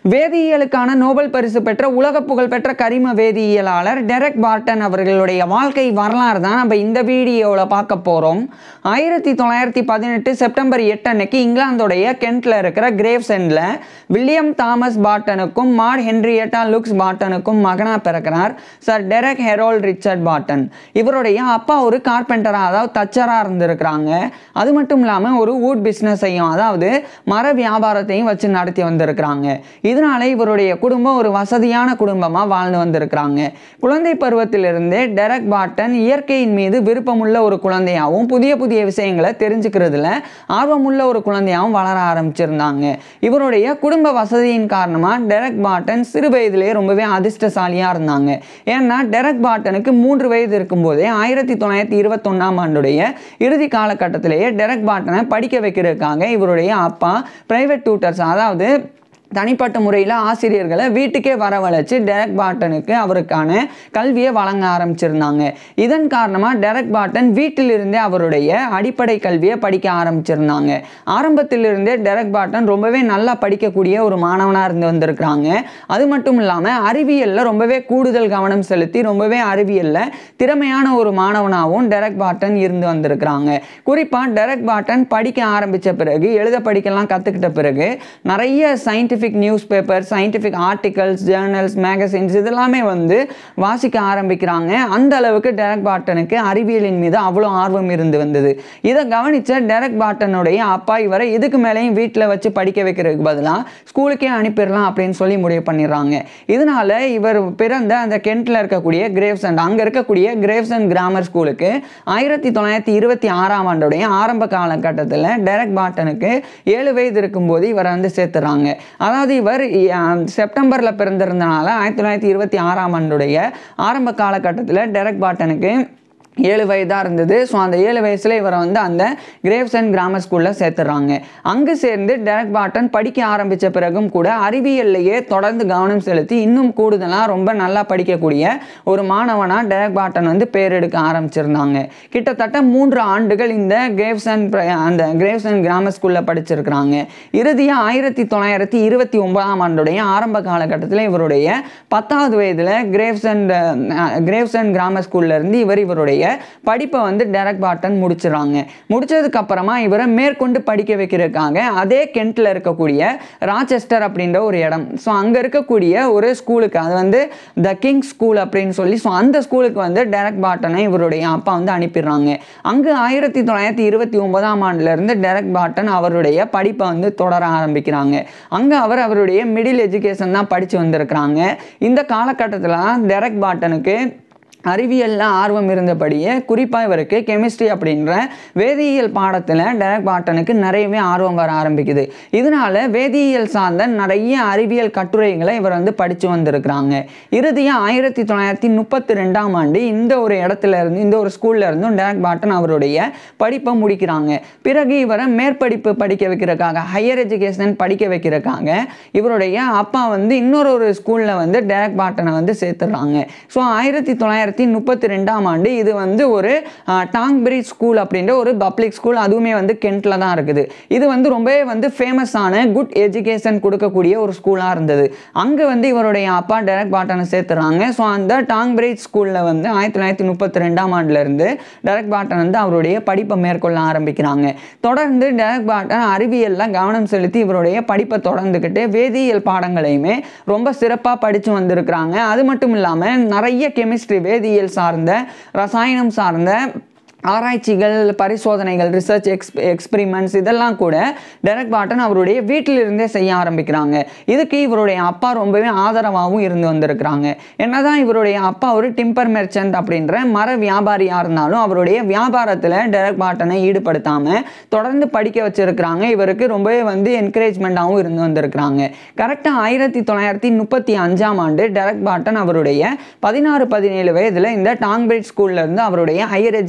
வேதியியலுக்கான Nobel பரிசு பெற்ற உலக புகழ்பெற்ற கரிம வேதியியலாளர் டெரக் பார்டன் அவர்களுடைய வாழ்க்கை வரலாறு தான் நம்ம இந்த வீடியோவில் பார்க்க போகிறோம் ஆயிரத்தி தொள்ளாயிரத்தி பதினெட்டு செப்டம்பர் எட்டு அன்னைக்கு இங்கிலாந்துடைய கென்ட்ல இருக்கிற கிரேவ்செண்டில் வில்லியம் தாமஸ் பார்ட்டனுக்கும் மார்ட் ஹென்ரியட்டா லுக்ஸ் பார்ட்டனுக்கும் மகனாக பிறக்கிறார் sir Derek Harold Richard Barton இவருடைய அப்பா ஒரு கார்பெண்டராக அதாவது தச்சராக இருந்திருக்கிறாங்க அது மட்டும் இல்லாமல் ஒரு வூட் பிஸ்னஸையும் அதாவது மர வியாபாரத்தையும் வச்சு நடத்தி வந்திருக்கிறாங்க இதனால இவருடைய குடும்பம் ஒரு வசதியான குடும்பமாக வாழ்ந்து வந்திருக்கிறாங்க குழந்தை பருவத்திலிருந்தே டெரக் பார்ட்டன் இயற்கையின் மீது விருப்பமுள்ள ஒரு குழந்தையாகவும் புதிய புதிய விஷயங்களை தெரிஞ்சுக்கிறதுல ஆர்வமுள்ள ஒரு குழந்தையாகவும் வளர ஆரம்பிச்சிருந்தாங்க இவருடைய குடும்ப வசதியின் காரணமாக டெரக் பார்ட்டன் சிறு வயதிலே ரொம்பவே அதிர்ஷ்டசாலியாக இருந்தாங்க ஏன்னா டெரக் பார்ட்டனுக்கு மூன்று வயது இருக்கும்போதே ஆயிரத்தி தொள்ளாயிரத்தி இருபத்தொன்னாம் ஆண்டுடைய இறுதி காலகட்டத்திலேயே டெரக் பார்ட்டனை படிக்க வைக்கிறதுக்காக இவருடைய அப்பா பிரைவேட் டியூட்டர்ஸ் அதாவது தனிப்பட்ட முறையில் ஆசிரியர்களை வீட்டுக்கே வரவழைச்சு டெரக் பார்ட்டனுக்கு அவருக்கான கல்வியை வழங்க ஆரம்பிச்சிருந்தாங்க இதன் காரணமாக டெரக் பார்ட்டன் வீட்டிலிருந்தே அவருடைய அடிப்படை கல்வியை படிக்க ஆரம்பிச்சிருந்தாங்க ஆரம்பத்திலிருந்தே டெரக் பார்ட்டன் ரொம்பவே நல்லா படிக்கக்கூடிய ஒரு மாணவனாக இருந்து வந்திருக்கிறாங்க அது மட்டும் இல்லாமல் அறிவியலில் ரொம்பவே கூடுதல் கவனம் செலுத்தி ரொம்பவே அறிவியலில் திறமையான ஒரு மாணவனாகவும் டெரக் பார்ட்டன் இருந்து வந்திருக்கிறாங்க குறிப்பாக டெரக் பார்ட்டன் படிக்க ஆரம்பித்த பிறகு எழுத படிக்கலாம் கற்றுக்கிட்ட பிறகு நிறைய scientific newspaper scientific articles journals magazines இதெல்லாமே வந்து வாசிக்க ஆரம்பிக்கிறாங்க அந்த அளவுக்கு டெரக் பார்ட்டனுக்கு அறிவியலின் மீது அவ்வளோ ஆர்வம் இருந்து வந்தது இதை கவனித்த டெரக் பார்ட்டனுடைய அப்பா இவரை இதுக்கு மேலேயும் வீட்டில் வச்சு படிக்க வைக்கிறதுக்கு பதிலாக ஸ்கூலுக்கே அனுப்பிடலாம் அப்படின்னு சொல்லி முடிவு பண்ணிடுறாங்க இதனால இவர் பிறந்த அந்த கென்ட்ல இருக்கக்கூடிய கிரேவ்சன் அங்கே இருக்கக்கூடிய கிரேவ்சன் கிராமர் ஸ்கூலுக்கு ஆயிரத்தி தொள்ளாயிரத்தி இருபத்தி ஆறாம் ஆண்டுடைய ஆரம்ப காலகட்டத்தில் டெரக் பார்ட்டனுக்கு ஏழு வயது இருக்கும்போது இவரை வந்து சேர்த்துறாங்க அதாவது இவர் அஹ், செப்டம்பரில் பிறந்திருந்தனால ஆயிரத்தி தொள்ளாயிரத்தி இருபத்தி ஆறாம் ஆண்டுடைய ஆரம்ப காலகட்டத்தில் டெரக் பார்ட்டனுக்கு ஏழு வயதாக இருந்தது ஸோ அந்த ஏழு வயசில் இவரை வந்து அந்த கிரேவ்சன் கிராமர் ஸ்கூலில் சேர்த்துறாங்க அங்கு சேர்ந்து டெரக் பார்ட்டன் படிக்க ஆரம்பித்த பிறகும் கூட அறிவியல்லையே தொடர்ந்து கவனம் செலுத்தி இன்னும் கூடுதலாக ரொம்ப நல்லா படிக்கக்கூடிய ஒரு மாணவனாக டெரக் பார்ட்டன் வந்து பேர் எடுக்க ஆரம்பிச்சிருந்தாங்க கிட்டத்தட்ட மூன்று ஆண்டுகள் இந்த கிரேவ்சன் பிர- அந்த கிரேவ்சன் கிராமர் ஸ்கூலில் படிச்சிருக்கிறாங்க இறுதியாக ஆயிரத்தி தொள்ளாயிரத்தி இருபத்தி ஒன்பதாம் ஆண்டுடைய ஆரம்ப காலகட்டத்தில் இவருடைய பத்தாவது வயதில் கிரேவ்சன் அஹ், கிரேவ்சன் கிராமர் ஸ்கூல்ல இருந்து இவர் இவருடைய படிப்பை வந்து டெரக் பார்ட்டன் முடிச்சிடுறாங்க முடிச்சதுக்கு அப்புறமா இவரை மேற்கொண்டு படிக்க வைக்கிறதுக்காக அதே கென்ட்ல இருக்கக்கூடிய ராச்செஸ்டர் அப்படின்ற ஒரு இடம் ஸோ அங்கே இருக்கக்கூடிய ஒரு ஸ்கூலுக்கு அது வந்து த கிங் ஸ்கூல் அப்படின்னு சொல்லி ஸோ அந்த ஸ்கூலுக்கு வந்து டெரக் பார்ட்டனை இவருடைய அப்பா வந்து அனுப்பிடுறாங்க அங்கு ஆயிரத்தி தொள்ளாயிரத்தி இருபத்தி ஒன்பதாம் ஆண்டுலேருந்து டெரக் பார்ட்டன் அவருடைய படிப்பை வந்து தொடர ஆரம்பிக்கிறாங்க அங்கே அவர் அவருடைய மிடில் எஜுகேஷன் தான் படித்து வந்திருக்கிறாங்க இந்த காலகட்டத்தில் டெரக் பார்ட்டனுக்கு அறிவியலில் ஆர்வம் இருந்தபடியே குறிப்பாக இவருக்கு கெமிஸ்ட்ரி அப்படின்ற வேதியியல் பாடத்தில் டெரக் பார்ட்டனுக்கு நிறையவே ஆர்வம் வர ஆரம்பிக்குது இதனால வேதியியல் சார்ந்த நிறைய அறிவியல் கட்டுரைகளை இவர் வந்து படித்து வந்திருக்கிறாங்க இறுதியாக ஆயிரத்தி தொள்ளாயிரத்தி முப்பத்தி ரெண்டாம் ஆண்டு இந்த ஒரு இடத்துல இருந்து இந்த ஒரு ஸ்கூல்ல இருந்தும் டெரக் பார்ட்டன் அவருடைய படிப்பை முடிக்கிறாங்க பிறகு இவரை மேற்படிப்பு படிக்க வைக்கிறதுக்காக ஹையர் எஜுகேஷன் படிக்க வைக்கிறதுக்காக இவருடைய அப்பா வந்து இன்னொரு ஒரு ஸ்கூலில் வந்து டெரக் பார்ட்டனை வந்து சேர்த்துடுறாங்க ஸோ ஆயிரத்தி தொள்ளாயிரத்தி முப்பத்தி ரெண்டாம் ஆண்டு இது வந்து ஒரு டாங்பிரிட் ஸ்கூல் அப்படின்ற ஒரு பப்ளிக் ஸ்கூல் அதுவுமே வந்து கென்ட்ல தான் இருக்குது இது வந்து ரொம்பவே வந்து ஃபேமஸான குட் எஜுகேஷன் கொடுக்கக்கூடிய ஒரு ஸ்கூலாக இருந்தது அங்கே வந்து இவருடைய அப்பா டெரக் பார்ட்டனை சேர்த்துறாங்க ஸோ அந்த டாங்பிரிட் ஸ்கூலில் வந்து ஆயிரத்தி தொள்ளாயிரத்தி முப்பத்தி ரெண்டாம் ஆண்டுலேருந்து டெரக் பார்ட்டன் வந்து அவருடைய படிப்பை மேற்கொள்ள ஆரம்பிக்கிறாங்க தொடர்ந்து டெரக் பார்ட்டன் அறிவியலில் கவனம் செலுத்தி இவருடைய படிப்பை தொடர்ந்துக்கிட்டு வேதியியல் பாடங்களையுமே ரொம்ப சிறப்பாக படித்து வந்திருக்கிறாங்க அது மட்டும் இல்லாமல் நிறைய கெமிஸ்ட்ரி வேதியியல் சார்ந்த ரசாயனம் சார்ந்த ஆராய்ச்சிகள் பரிசோதனைகள் ரிசர்ச் எக்ஸ் எக்ஸ்பிரிமெண்ட்ஸ் இதெல்லாம் கூட டெரக் பார்ட்டன் அவருடைய வீட்டிலிருந்தே செய்ய ஆரம்பிக்கிறாங்க இதுக்கு இவருடைய அப்பா ரொம்பவே ஆதரவாகவும் இருந்து வந்திருக்கிறாங்க என்னதான் இவருடைய அப்பா ஒரு டிம்பர் மெர்ச்சன்ட் அப்படின்ற மர வியாபாரியாக இருந்தாலும் அவருடைய வியாபாரத்தில் டெரக் பார்ட்டனை ஈடுபடுத்தாமல் தொடர்ந்து படிக்க வச்சிருக்கிறாங்க இவருக்கு ரொம்பவே வந்து என்கரேஜ்மெண்ட்டாகவும் இருந்து வந்திருக்கிறாங்க கரெக்டாக ஆயிரத்தி தொள்ளாயிரத்தி முப்பத்தி அஞ்சாம் ஆண்டு டெரக் பார்ட்டன் அவருடைய பதினாறு பதினேழு வயதில் இந்த டாங்பிரிட் ஸ்கூல்ல இருந்து அவருடைய ஹையர் எஜுகேஷன்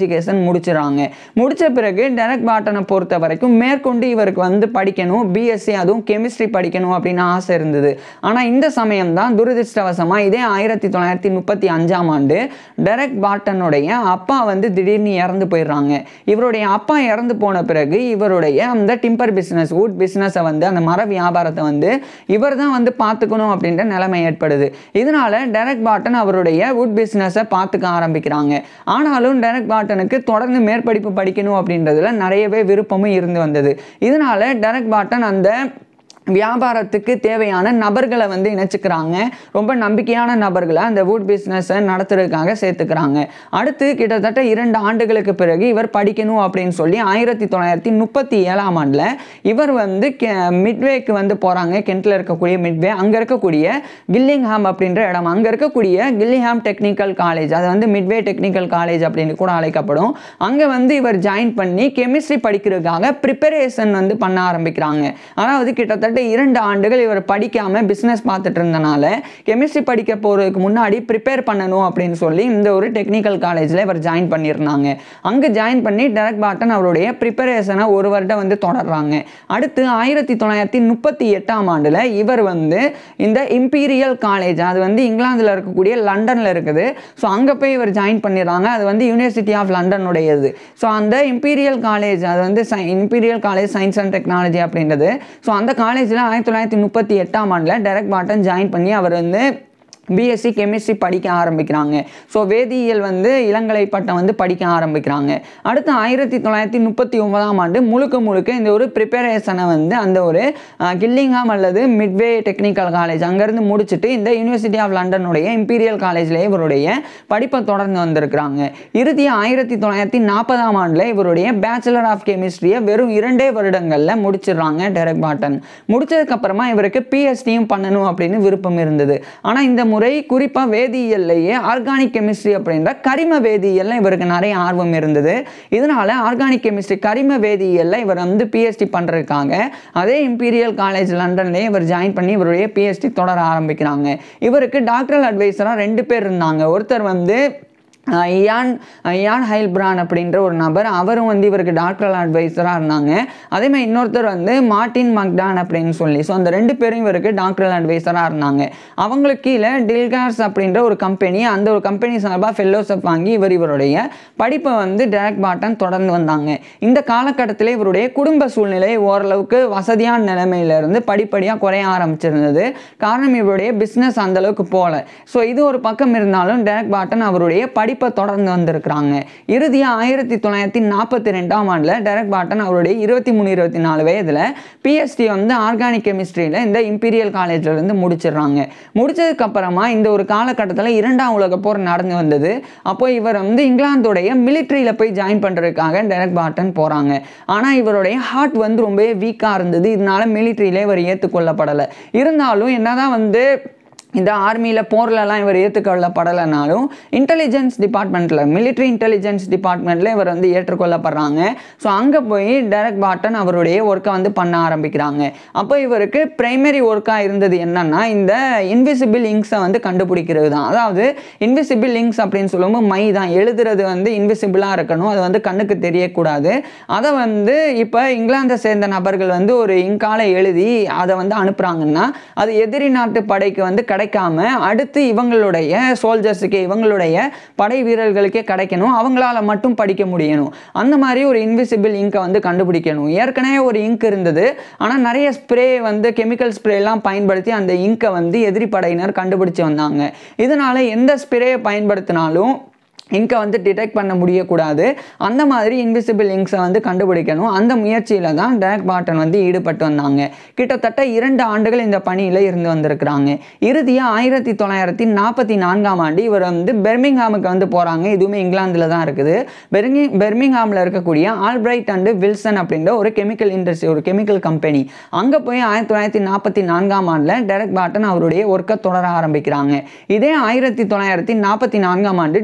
முடிச்சிடறாங்க முடிச்ச பிறகு டெரக் பாட்டனை பொறுத்த வரைக்கும் மேற்கொண்டு இவருக்கு வந்து படிக்கணும் பிஎஸ்சி அதுவும் கெமிஸ்ட்ரி படிக்கணும் அப்படின்னு ஆசை இருந்தது ஆனால் இந்த சமயம் தான் துரதிருஷ்டவசமாக இதே ஆயிரத்தி தொள்ளாயிரத்தி முப்பத்தி அஞ்சாம் ஆண்டு டெரக் பாட்டனுடைய அப்பா வந்து திடீர்னு இறந்து போயிடுறாங்க இவருடைய அப்பா இறந்து போன பிறகு இவருடைய அந்த டிம்பர் பிஸ்னஸ் வுட் பிஸ்னஸை வந்து அந்த மர வியாபாரத்தை வந்து இவர் தான் வந்து பார்த்துக்கணும் அப்படின்ற நிலைமை ஏற்படுது இதனால டெரக் பாட்டன் அவருடைய வுட் பிஸ்னஸை பார்த்துக்க ஆரம்பிக்கிறாங்க ஆனாலும் டெரக் பாட்டனுக்கு தொடர்ந்து மேற்படிப்பு படிக்கணும் அப்படின்றதுல நிறையவே விருப்பமும் இருந்து வந்தது இதனால டெரக் பாட்டன் அந்த வியாபாரத்துக்கு தேவையான நபர்களை வந்து இணைச்சிக்கிறாங்க ரொம்ப நம்பிக்கையான நபர்களை அந்த வுட் பிஸ்னஸை நடத்துறதுக்காக சேர்த்துக்கிறாங்க அடுத்து கிட்டத்தட்ட இரண்டு ஆண்டுகளுக்கு பிறகு இவர் படிக்கணும் அப்படின்னு சொல்லி ஆயிரத்தி தொள்ளாயிரத்தி முப்பத்தி ஏழாம் ஆண்டில் இவர் வந்து மிட்வேக்கு வந்து போகிறாங்க கென்ட்டில் இருக்கக்கூடிய மிட்வே அங்கே இருக்கக்கூடிய கில்லிங்ஹாம் அப்படின்ற இடம் அங்கே இருக்கக்கூடிய கில்லிங்ஹாம் டெக்னிக்கல் காலேஜ் அது வந்து மிட்வே டெக்னிக்கல் காலேஜ் அப்படின்னு கூட அழைக்கப்படும் அங்கே வந்து இவர் ஜாயின் பண்ணி கெமிஸ்ட்ரி படிக்கிறதுக்காக ப்ரிப்பரேஷன் வந்து பண்ண ஆரம்பிக்கிறாங்க அதாவது கிட்டத்தட்ட இரண்டு ஆண்டுகள் இவர் படிக்காமல் பிஸ்னஸ் பார்த்துட்டு இருந்தனால கெமிஸ்ட்ரி படிக்க போகிறதுக்கு முன்னாடி ப்ரிப்பேர் பண்ணணும் அப்படின்னு சொல்லி இந்த ஒரு டெக்னிக்கல் காலேஜில் இவர் ஜாயின் பண்ணியிருந்தாங்க அங்கே ஜாயின் பண்ணி டெரக் பாட்டன் அவருடைய ப்ரிப்பரேஷனை ஒரு வருடம் வந்து தொடர்றாங்க அடுத்து ஆயிரத்தி தொள்ளாயிரத்தி முப்பத்தி எட்டாம் ஆண்டில் இவர் வந்து இந்த இம்பீரியல் காலேஜ் அது வந்து இங்கிலாந்தில் இருக்கக்கூடிய லண்டனில் இருக்குது ஸோ அங்கே போய் இவர் ஜாயின் பண்ணிடுறாங்க அது வந்து யூனிவர்சிட்டி ஆஃப் லண்டனுடையது ஸோ அந்த இம்பீரியல் காலேஜ் அது வந்து imperial college science and technology அப்படின்றது ஸோ அந்த காலேஜில் ஆயிரத்தி தொள்ளாயிரத்தி முப்பத்தி எட்டாம் ஆண்டில் டெரக் பாட்டன் ஜாயின் பண்ணி அவர் வந்து பிஎஸ்சி கெமிஸ்ட்ரி படிக்க ஆரம்பிக்கிறாங்க ஸோ வேதியியல் வந்து இளங்கலை பட்டம் வந்து படிக்க ஆரம்பிக்கிறாங்க அடுத்து ஆயிரத்தி தொள்ளாயிரத்தி முப்பத்தி ஒன்பதாம் ஆண்டு முழுக்க முழுக்க இந்த ஒரு ப்ரிப்பரேஷனை வந்து அந்த ஒரு அஹ், கில்லிங்ஹாம் அல்லது மிட்வே டெக்னிக்கல் காலேஜ் அங்கேருந்து முடிச்சுட்டு இந்த யூனிவர்சிட்டி ஆஃப் லண்டனுடைய இம்பீரியல் காலேஜ்லேயே இவருடைய படிப்பை தொடர்ந்து வந்திருக்கிறாங்க இறுதி ஆயிரத்தி தொள்ளாயிரத்தி நாற்பதாம் ஆண்டில் இவருடைய பேச்சுலர் ஆஃப் கெமிஸ்ட்ரியை வெறும் இரண்டே வருடங்களில் முடிச்சிடுறாங்க டெரக் பாட்டன் முடிச்சதுக்கப்புறமா இவருக்கு பிஎஸ்டியும் பண்ணணும் அப்படின்னு விருப்பம் இருந்தது ஆனால் இந்த முறை குறிப்பாக வேதியியல்லையே ஆர்கானிக் கெமிஸ்ட்ரி அப்படின்ற கரிம வேதியியல்ல இவருக்கு நிறைய ஆர்வம் இருந்தது இதனால ஆர்கானிக் கெமிஸ்ட்ரி கரிம வேதியியல்ல இவர் வந்து பிஎஸ்டி பண்ணுறதுக்காக அதே இம்பீரியல் காலேஜ் லண்டன்லேயே இவர் ஜாயின் பண்ணி இவருடைய பிஎஸ்டி தொடர ஆரம்பிக்கிறாங்க இவருக்கு டாக்டரல் அட்வைசராக ரெண்டு பேர் இருந்தாங்க ஒருத்தர் வந்து அஹ் இயான் இயான் ஹைல்பிரான் அப்படின்ற ஒரு நபர் அவரும் வந்து இவருக்கு டாக்டரல் அட்வைசராக இருந்தாங்க அதே மாதிரி இன்னொருத்தர் வந்து மார்ட்டின் மக்டான் அப்படின்னு சொல்லி ஸோ அந்த ரெண்டு பேரும் இவருக்கு டாக்டரல் அட்வைசராக இருந்தாங்க அவங்களுக்கு கீழே டில்கார்ஸ் அப்படின்ற ஒரு கம்பெனி அந்த ஒரு கம்பெனி சார்பாக ஃபெல்லோஷிப் வாங்கி இவர் இவருடைய படிப்பை வந்து டேரக் பாட்டன் தொடர்ந்து வந்தாங்க இந்த காலகட்டத்தில் இவருடைய குடும்ப சூழ்நிலை ஓரளவுக்கு வசதியான நிலைமையிலிருந்து படிப்படியாக குறைய ஆரம்பிச்சிருந்தது காரணம் இவருடைய பிஸ்னஸ் அந்த அளவுக்கு போகல ஸோ இது ஒரு பக்கம் இருந்தாலும் டேரக் பாட்டன் அவருடைய படிப்பை தொடர்ந்து வந்திருக்கிறாங்க இறுதியாக ஆயிரத்தி தொள்ளாயிரத்தி நாற்பத்தி ரெண்டாம் ஆண்டில் டேரக் பாட்டன் அவருடைய இருபத்தி மூணு இருபத்தி நாலு வயதில் பிஎஸ்டி வந்து ஆர்கானிக் கெமிஸ்ட்ரியில் இந்த இம்பீரியல் காலேஜ்ல இருந்து முடிச்சிடுறாங்க முடிச்சதுக்கு அப்புறமா இந்த ஒரு காலகட்டத்தில் இரண்டாம் உலக போர் நடந்து வந்தது அப்போ இவர் வந்து இங்கிலாந்துடைய மிலிட்ரியில் போய் ஜாயின் பண்ணுறதுக்காக டெரக் பாட்டன் போகிறாங்க ஆனால் இவருடைய ஹார்ட் வந்து ரொம்பவே வீக்காக இருந்தது இதனால மிலிட்ரியிலே இவர் ஏற்றுக்கொள்ளப்படலை இருந்தாலும் என்னதான் வந்து இந்த ஆர்மியில் போர்லலாம் இவர் ஏற்றுக்கொள்ளப்படலைனாலும் இன்டெலிஜென்ஸ் டிபார்ட்மெண்ட்டில் military இன்டெலிஜென்ஸ் டிபார்ட்மெண்ட்டில் இவர் வந்து ஏற்றுக்கொள்ளப்படுறாங்க ஸோ அங்கே போய் டெரக் பாட்டன் அவருடைய ஒர்க்கை வந்து பண்ண ஆரம்பிக்கிறாங்க அப்போ இவருக்கு பிரைமரி ஒர்க்காக இருந்தது என்னன்னா இந்த இன்விசிபிள் இங்க்ஸை வந்து கண்டுபிடிக்கிறது தான் அதாவது இன்விசிபிள் இங்க்ஸ் அப்படின்னு சொல்லும்போது மை தான் எழுதுறது வந்து இன்விசிபிளாக இருக்கணும் அது வந்து கண்ணுக்கு தெரியக்கூடாது அதை வந்து இப்போ இங்கிலாந்தை சேர்ந்த நபர்கள் வந்து ஒரு இங்கால எழுதி அதை வந்து அனுப்புகிறாங்கன்னா அது எதிரி நாட்டு படைக்கு வந்து கிடைக்காம அடுத்து இவங்களுடைய சோல்ஜர்ஸுக்கு இவங்களுடைய படை வீரர்களுக்கே கிடைக்கணும் அவங்களால மட்டும் படிக்க முடியணும் அந்த மாதிரி ஒரு இன்விசிபிள் இங்கை வந்து கண்டுபிடிக்கணும் ஏற்கனவே ஒரு இங்க் இருந்தது ஆனால் நிறைய ஸ்ப்ரே வந்து கெமிக்கல் ஸ்ப்ரேலாம் பயன்படுத்தி அந்த இங்கை வந்து எதிரி படையினர் கண்டுபிடிச்சு வந்தாங்க இதனால எந்த ஸ்ப்ரேயை பயன்படுத்தினாலும் இங்கை வந்து டிடெக்ட் பண்ண முடியக்கூடாது அந்த மாதிரி இன்விசிபிள் இங்க்ஸை வந்து கண்டுபிடிக்கணும் அந்த முயற்சியில் தான் டேரக் பாட்டன் வந்து ஈடுபட்டு வந்தாங்க கிட்டத்தட்ட இரண்டு ஆண்டுகள் இந்த பணியில் இருந்து வந்திருக்கிறாங்க இறுதியாக ஆயிரத்தி தொள்ளாயிரத்தி நாற்பத்தி நான்காம் ஆண்டு இவர் வந்து பெர்மிங்ஹாமுக்கு வந்து போகிறாங்க இதுவுமே இங்கிலாந்தில் தான் இருக்குது பெர்மி பெர்மிங்ஹாமில் இருக்கக்கூடிய ஆல்பிரைட் அண்டு வில்சன் அப்படின்ற ஒரு கெமிக்கல் இண்டஸ்ட்ரி ஒரு கெமிக்கல் கம்பெனி அங்கே போய் ஆயிரத்தி தொள்ளாயிரத்தி நாற்பத்தி நான்காம் ஆண்டில் டெரக் பாட்டன் அவருடைய ஒர்க்கை தொடர ஆரம்பிக்கிறாங்க இதே ஆயிரத்தி தொள்ளாயிரத்தி நாற்பத்தி நான்காம் ஆண்டு டிசம்பர்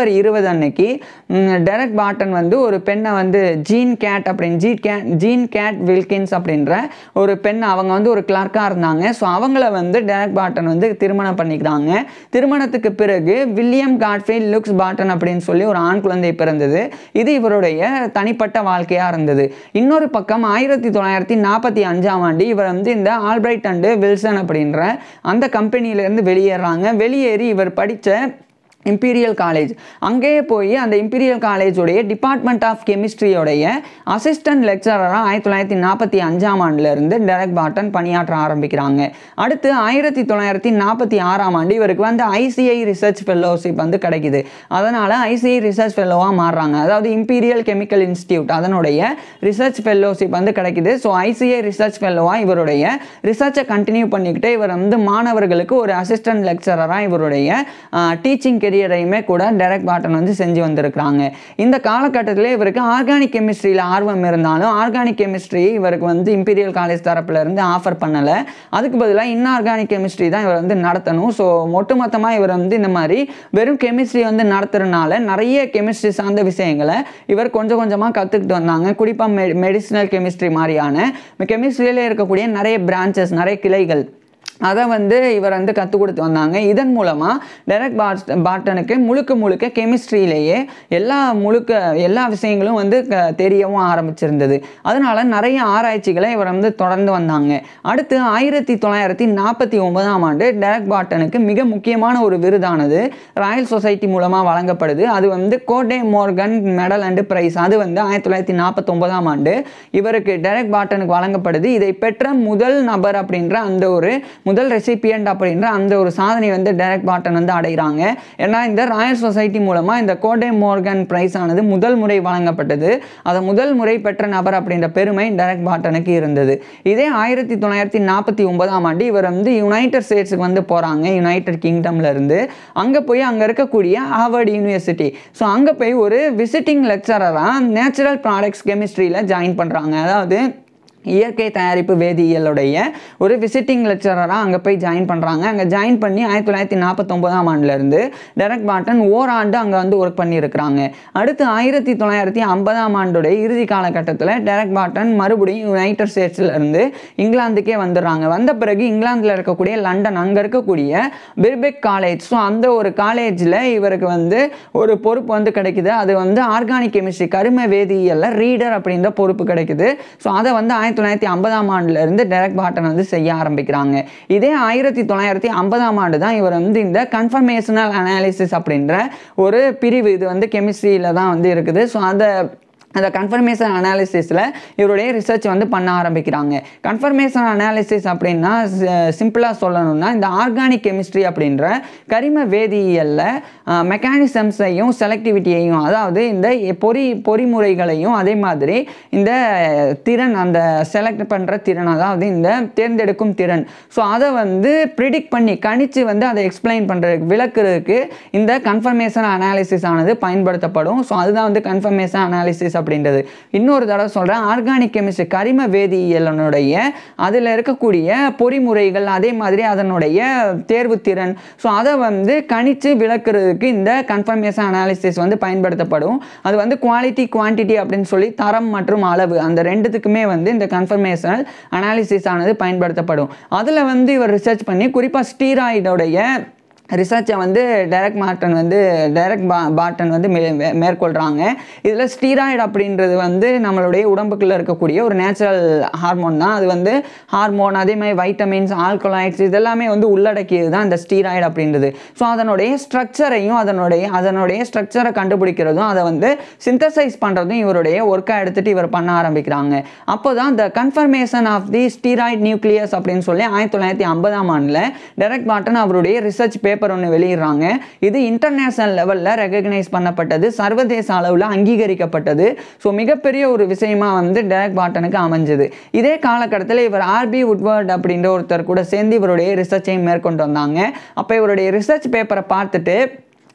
செப்டம்பர் இருபது அன்னைக்கு ம், டெரக் பாட்டன் வந்து ஒரு பெண்ணை வந்து ஜீன் கேட் அப்படின்னு G Kate Jeanne Kate Wilkins அப்படின்ற ஒரு பெண் அவங்க வந்து ஒரு கிளார்க்காக இருந்தாங்க ஸோ அவங்கள வந்து டெரக் பாட்டன் வந்து திருமணம் பண்ணிக்கிறாங்க திருமணத்துக்கு பிறகு வில்லியம் காட்ஃபீல்ட் லுக்ஸ் பாட்டன் அப்படின்னு சொல்லி ஒரு ஆண் குழந்தை பிறந்தது இது இவருடைய தனிப்பட்ட வாழ்க்கையாக இருந்தது இன்னொரு பக்கம் ஆயிரத்தி தொள்ளாயிரத்தி நாற்பத்தி அஞ்சாம் ஆண்டு இவர் வந்து இந்த ஆல்பிரைட் அண்டு வில்சன் அப்படின்ற அந்த கம்பெனியிலேருந்து வெளியேறாங்க வெளியேறி இவர் படித்த இம்பீரியல் காலேஜ் அங்கேயே போய் அந்த இம்பீரியல் காலேஜுடைய டிபார்ட்மெண்ட் ஆஃப் கெமிஸ்ட்ரியோடைய அசிஸ்டன்ட் லெக்சரராக ஆயிரத்தி தொள்ளாயிரத்தி நாற்பத்தி அஞ்சாம் ஆண்டுலேருந்து டெரக் பாட்டன் பணியாற்ற ஆரம்பிக்கிறாங்க அடுத்து ஆயிரத்தி தொள்ளாயிரத்தி நாற்பத்தி ஆறாம் ஆண்டு இவருக்கு வந்து ஐசிஐ ரிசர்ச் ஃபெல்லோஷிப் வந்து கிடைக்குது அதனால் ஐசிஐ ரிசர்ச் ஃபெல்லோவாக மாறுறாங்க அதாவது இம்பீரியல் கெமிக்கல் இன்ஸ்டியூட் அதனுடைய ரிசர்ச் ஃபெல்லோஷிப் வந்து கிடைக்குது ஸோ ஐசிஐ ரிசர்ச் ஃபெல்லோவாக இவருடைய ரிசர்ச்சை கண்டினியூ பண்ணிக்கிட்டு இவர் வந்து மாணவர்களுக்கு ஒரு அசிஸ்டன்ட் லெக்சரராக இவருடைய டீச்சிங் கெரியரையுமே கூட டெரக் பாட்டன் வந்து செஞ்சு வந்திருக்கிறாங்க இந்த காலகட்டத்தில் இவருக்கு ஆர்கானிக் கெமிஸ்ட்ரியில் ஆர்வம் இருந்தாலும் ஆர்கானிக் கெமிஸ்ட்ரி இவருக்கு வந்து இம்பீரியல் காலேஜ் தரப்புல இருந்து ஆஃபர் பண்ணலை அதுக்கு பதிலாக இன்ஆர்கானிக் கெமிஸ்ட்ரி தான் இவர் வந்து நடத்தணும் ஸோ ஒட்டுமொத்தமாக இவர் வந்து இந்த மாதிரி வெறும் கெமிஸ்ட்ரி வந்து நடத்துறதுனால நிறைய கெமிஸ்ட்ரி சார்ந்த விஷயங்களை இவர் கொஞ்சம் கொஞ்சமாக கற்றுக்கிட்டு வந்தாங்க குறிப்பாக மெ மெடிசினல் கெமிஸ்ட்ரி மாதிரியான கெமிஸ்ட்ரியிலே இருக்கக்கூடிய நிறைய பிரான்ச்சஸ் நிறைய கிளைகள் அதை வந்து இவர் வந்து கற்றுக் கொடுத்து வந்தாங்க இதன் மூலமாக டெரக் பாட் பாட்டனுக்கு முழுக்க முழுக்க கெமிஸ்ட்ரியிலேயே எல்லா முழுக்க எல்லா விஷயங்களும் வந்து க தெரியவும் ஆரம்பிச்சிருந்தது அதனால நிறைய ஆராய்ச்சிகளை இவர் வந்து தொடர்ந்து வந்தாங்க அடுத்து ஆயிரத்தி தொள்ளாயிரத்தி நாற்பத்தி ஒன்பதாம் ஆண்டு டெரக் பாட்டனுக்கு மிக முக்கியமான ஒரு விருதானது ராயல் சொசைட்டி மூலமாக வழங்கப்படுது அது வந்து Corday Morgan medal and prize அது வந்து ஆயிரத்தி தொள்ளாயிரத்தி நாற்பத்தொன்பதாம் ஆண்டு இவருக்கு டெரக் பாட்டனுக்கு வழங்கப்படுது இதை பெற்ற முதல் நபர் அப்படின்ற அந்த ஒரு முதல் ரெசிபியன்ட் அப்படின்ற அந்த ஒரு சாதனை வந்து டெரக் பாட்டன் வந்து அடைகிறாங்க ஏன்னா இந்த ராயல் சொசைட்டி மூலமாக இந்த கோடே மோர்கன் பிரைஸ் ஆனது முதல் முறை வழங்கப்பட்டது அதை முதல் முறை பெற்ற நபர் அப்படின்ற பெருமை டெரக் பாட்டனுக்கு இருந்தது இதே ஆயிரத்தி தொள்ளாயிரத்தி நாற்பத்தி ஒன்பதாம் ஆண்டு இவர் வந்து யுனைடெட் ஸ்டேட்ஸுக்கு வந்து போகிறாங்க யுனைடெட் கிங்டம்ல இருந்து அங்கே போய் அங்கே இருக்கக்கூடிய ஹார்வர்ட் யூனிவர்சிட்டி ஸோ அங்கே போய் ஒரு விசிட்டிங் லெக்சரராக நேச்சுரல் ப்ராடக்ட்ஸ் கெமிஸ்ட்ரியில் ஜாயின் பண்ணுறாங்க அதாவது இயற்கை தயாரிப்பு வேதியியலுடைய ஒரு விசிட்டிங் லெக்சரராக அங்கே போய் ஜாயின் பண்ணுறாங்க அங்கே ஜாயின் பண்ணி ஆயிரத்தி தொள்ளாயிரத்தி நாற்பத்தொம்போதாம் ஆண்டுலேருந்து டெரக் பாட்டன் ஓராண்டு அங்கே வந்து ஒர்க் பண்ணியிருக்கிறாங்க அடுத்து ஆயிரத்தி தொள்ளாயிரத்தி ஐம்பதாம் ஆண்டுடைய இறுதி காலகட்டத்தில் டெரக் பாட்டன் மறுபடியும் யுனைடெட் ஸ்டேட்ஸ்ல இருந்து இங்கிலாந்துக்கே வந்துடுறாங்க வந்த பிறகு இங்கிலாந்தில் இருக்கக்கூடிய லண்டன் அங்கே இருக்கக்கூடிய பிர்பெக் காலேஜ் ஸோ அந்த ஒரு காலேஜில் இவருக்கு வந்து ஒரு பொறுப்பு வந்து கிடைக்குது அது வந்து ஆர்கானிக் கெமிஸ்ட்ரி கரும வேதியியலில் ரீடர் அப்படின்ற பொறுப்பு கிடைக்குது ஸோ அதை வந்து ஆயிரத்தி தொள்ளாயிரத்தி ஐம்பதாம் ஆண்டுல இருந்து டெரக் பாட்டன் வந்து செய்ய ஆரம்பிக்கிறாங்க இதே ஆயிரத்தி தொள்ளாயிரத்தி ஐம்பதாம் ஆண்டு தான் இவர் வந்து இந்த கன்ஃபர்மேஷனல் அனாலிசிஸ் அப்படின்ற ஒரு பிரிவு இது வந்து கெமிஸ்ட்ரியில் தான் வந்து இருக்குது ஸோ அதை அந்த கன்ஃபர்மேஷன் அனாலிசிஸில் இவருடைய ரிசர்ச் வந்து பண்ண ஆரம்பிக்கிறாங்க கன்ஃபர்மேஷன் அனாலிசிஸ் அப்படின்னா சிம்பிளாக சொல்லணும்னா இந்த ஆர்கானிக் கெமிஸ்ட்ரி அப்படின்ற கரிம வேதியியலில் மெக்கானிசம்ஸையும் செலக்டிவிட்டியையும் அதாவது இந்த பொறி பொறிமுறைகளையும் அதே மாதிரி இந்த திறன் அந்த செலக்ட் பண்ணுற திறன் அதாவது இந்த தேர்ந்தெடுக்கும் திறன் ஸோ அதை வந்து ப்ரிடிக்ட் பண்ணி கணிச்சு வந்து அதை எக்ஸ்பிளைன் பண்ணுறதுக்கு விளக்குறதுக்கு இந்த கன்ஃபர்மேஷன் அனாலிசிஸ் ஆனது பயன்படுத்தப்படும் ஸோ அதுதான் வந்து கன்ஃபர்மேஷன் அனாலிசிஸ் அப்படின்றது இன்னொரு தடவை சொல்கிறேன் ஆர்கானிக் கெமிஸ்ட்ரி கரிம வேதியியலனுடைய அதில் இருக்கக்கூடிய பொறிமுறைகள் அதே மாதிரி அதனுடைய தேர்வு திறன் ஸோ அதை வந்து கணிச்சு விளக்குறதுக்கு இந்த கன்ஃபர்மேஷன் அனாலிசிஸ் வந்து பயன்படுத்தப்படும் அது வந்து குவாலிட்டி குவான்டிட்டி அப்படின்னு சொல்லி தரம் மற்றும் அளவு அந்த ரெண்டுத்துக்குமே வந்து இந்த கன்ஃபர்மேஷனல் அனாலிசிஸ் ஆனது பயன்படுத்தப்படும் அதில் வந்து இவர் ரிசர்ச் பண்ணி குறிப்பாக ஸ்டீராய்டோடைய ரிசர்ச்சை வந்து டெரக் மார்டன் வந்து டெரக் பா பாட்டன் வந்து மே மே- மேற்கொள்கிறாங்க இதில் ஸ்டீராய்டு அப்படின்றது வந்து நம்மளுடைய உடம்புக்குள்ளே இருக்கக்கூடிய ஒரு நேச்சுரல் ஹார்மோன் தான் அது வந்து ஹார்மோன் அதே மாதிரி வைட்டமின்ஸ் ஆல்கலாய்ட்ஸ் இதெல்லாமே வந்து உள்ளடக்கியது தான் இந்த ஸ்டீராய்டு அப்படின்றது ஸோ அதனுடைய ஸ்ட்ரக்சரையும் அதனுடைய அதனுடைய ஸ்ட்ரக்சரை கண்டுபிடிக்கிறதும் அதை வந்து சிந்தசைஸ் பண்ணுறதும் இவருடைய ஒர்க்காக எடுத்துகிட்டு இவர் பண்ண ஆரம்பிக்கிறாங்க அப்போ தான் the conformation of the steroid nucleus அப்படின்னு சொல்லி ஆயிரத்தி தொள்ளாயிரத்தி ஐம்பதாம் ஆண்டில் டெரக் பாட்டன் அவருடைய ரிசர்ச் பேப்பர் ஒன்று வெளியிடுறாங்க இது இன்டர்நேஷனல் லெவலில் ரெகக்னைஸ் பண்ணப்பட்டது சர்வதேச அளவில் அங்கீகரிக்கப்பட்டது ஸோ மிகப்பெரிய ஒரு விஷயமா வந்து டெரக் பாட்டனுக்கு அமைஞ்சது இதே காலகட்டத்தில் இவர் ஆர்பி உட்வர்ட் அப்படின்ற ஒருத்தர் கூட சேர்ந்து இவருடைய ரிசர்ச்சையும் மேற்கொண்டு வந்தாங்க அப்போ இவருடைய ரிசர்ச் பேப்பரை பார்த்துட்டு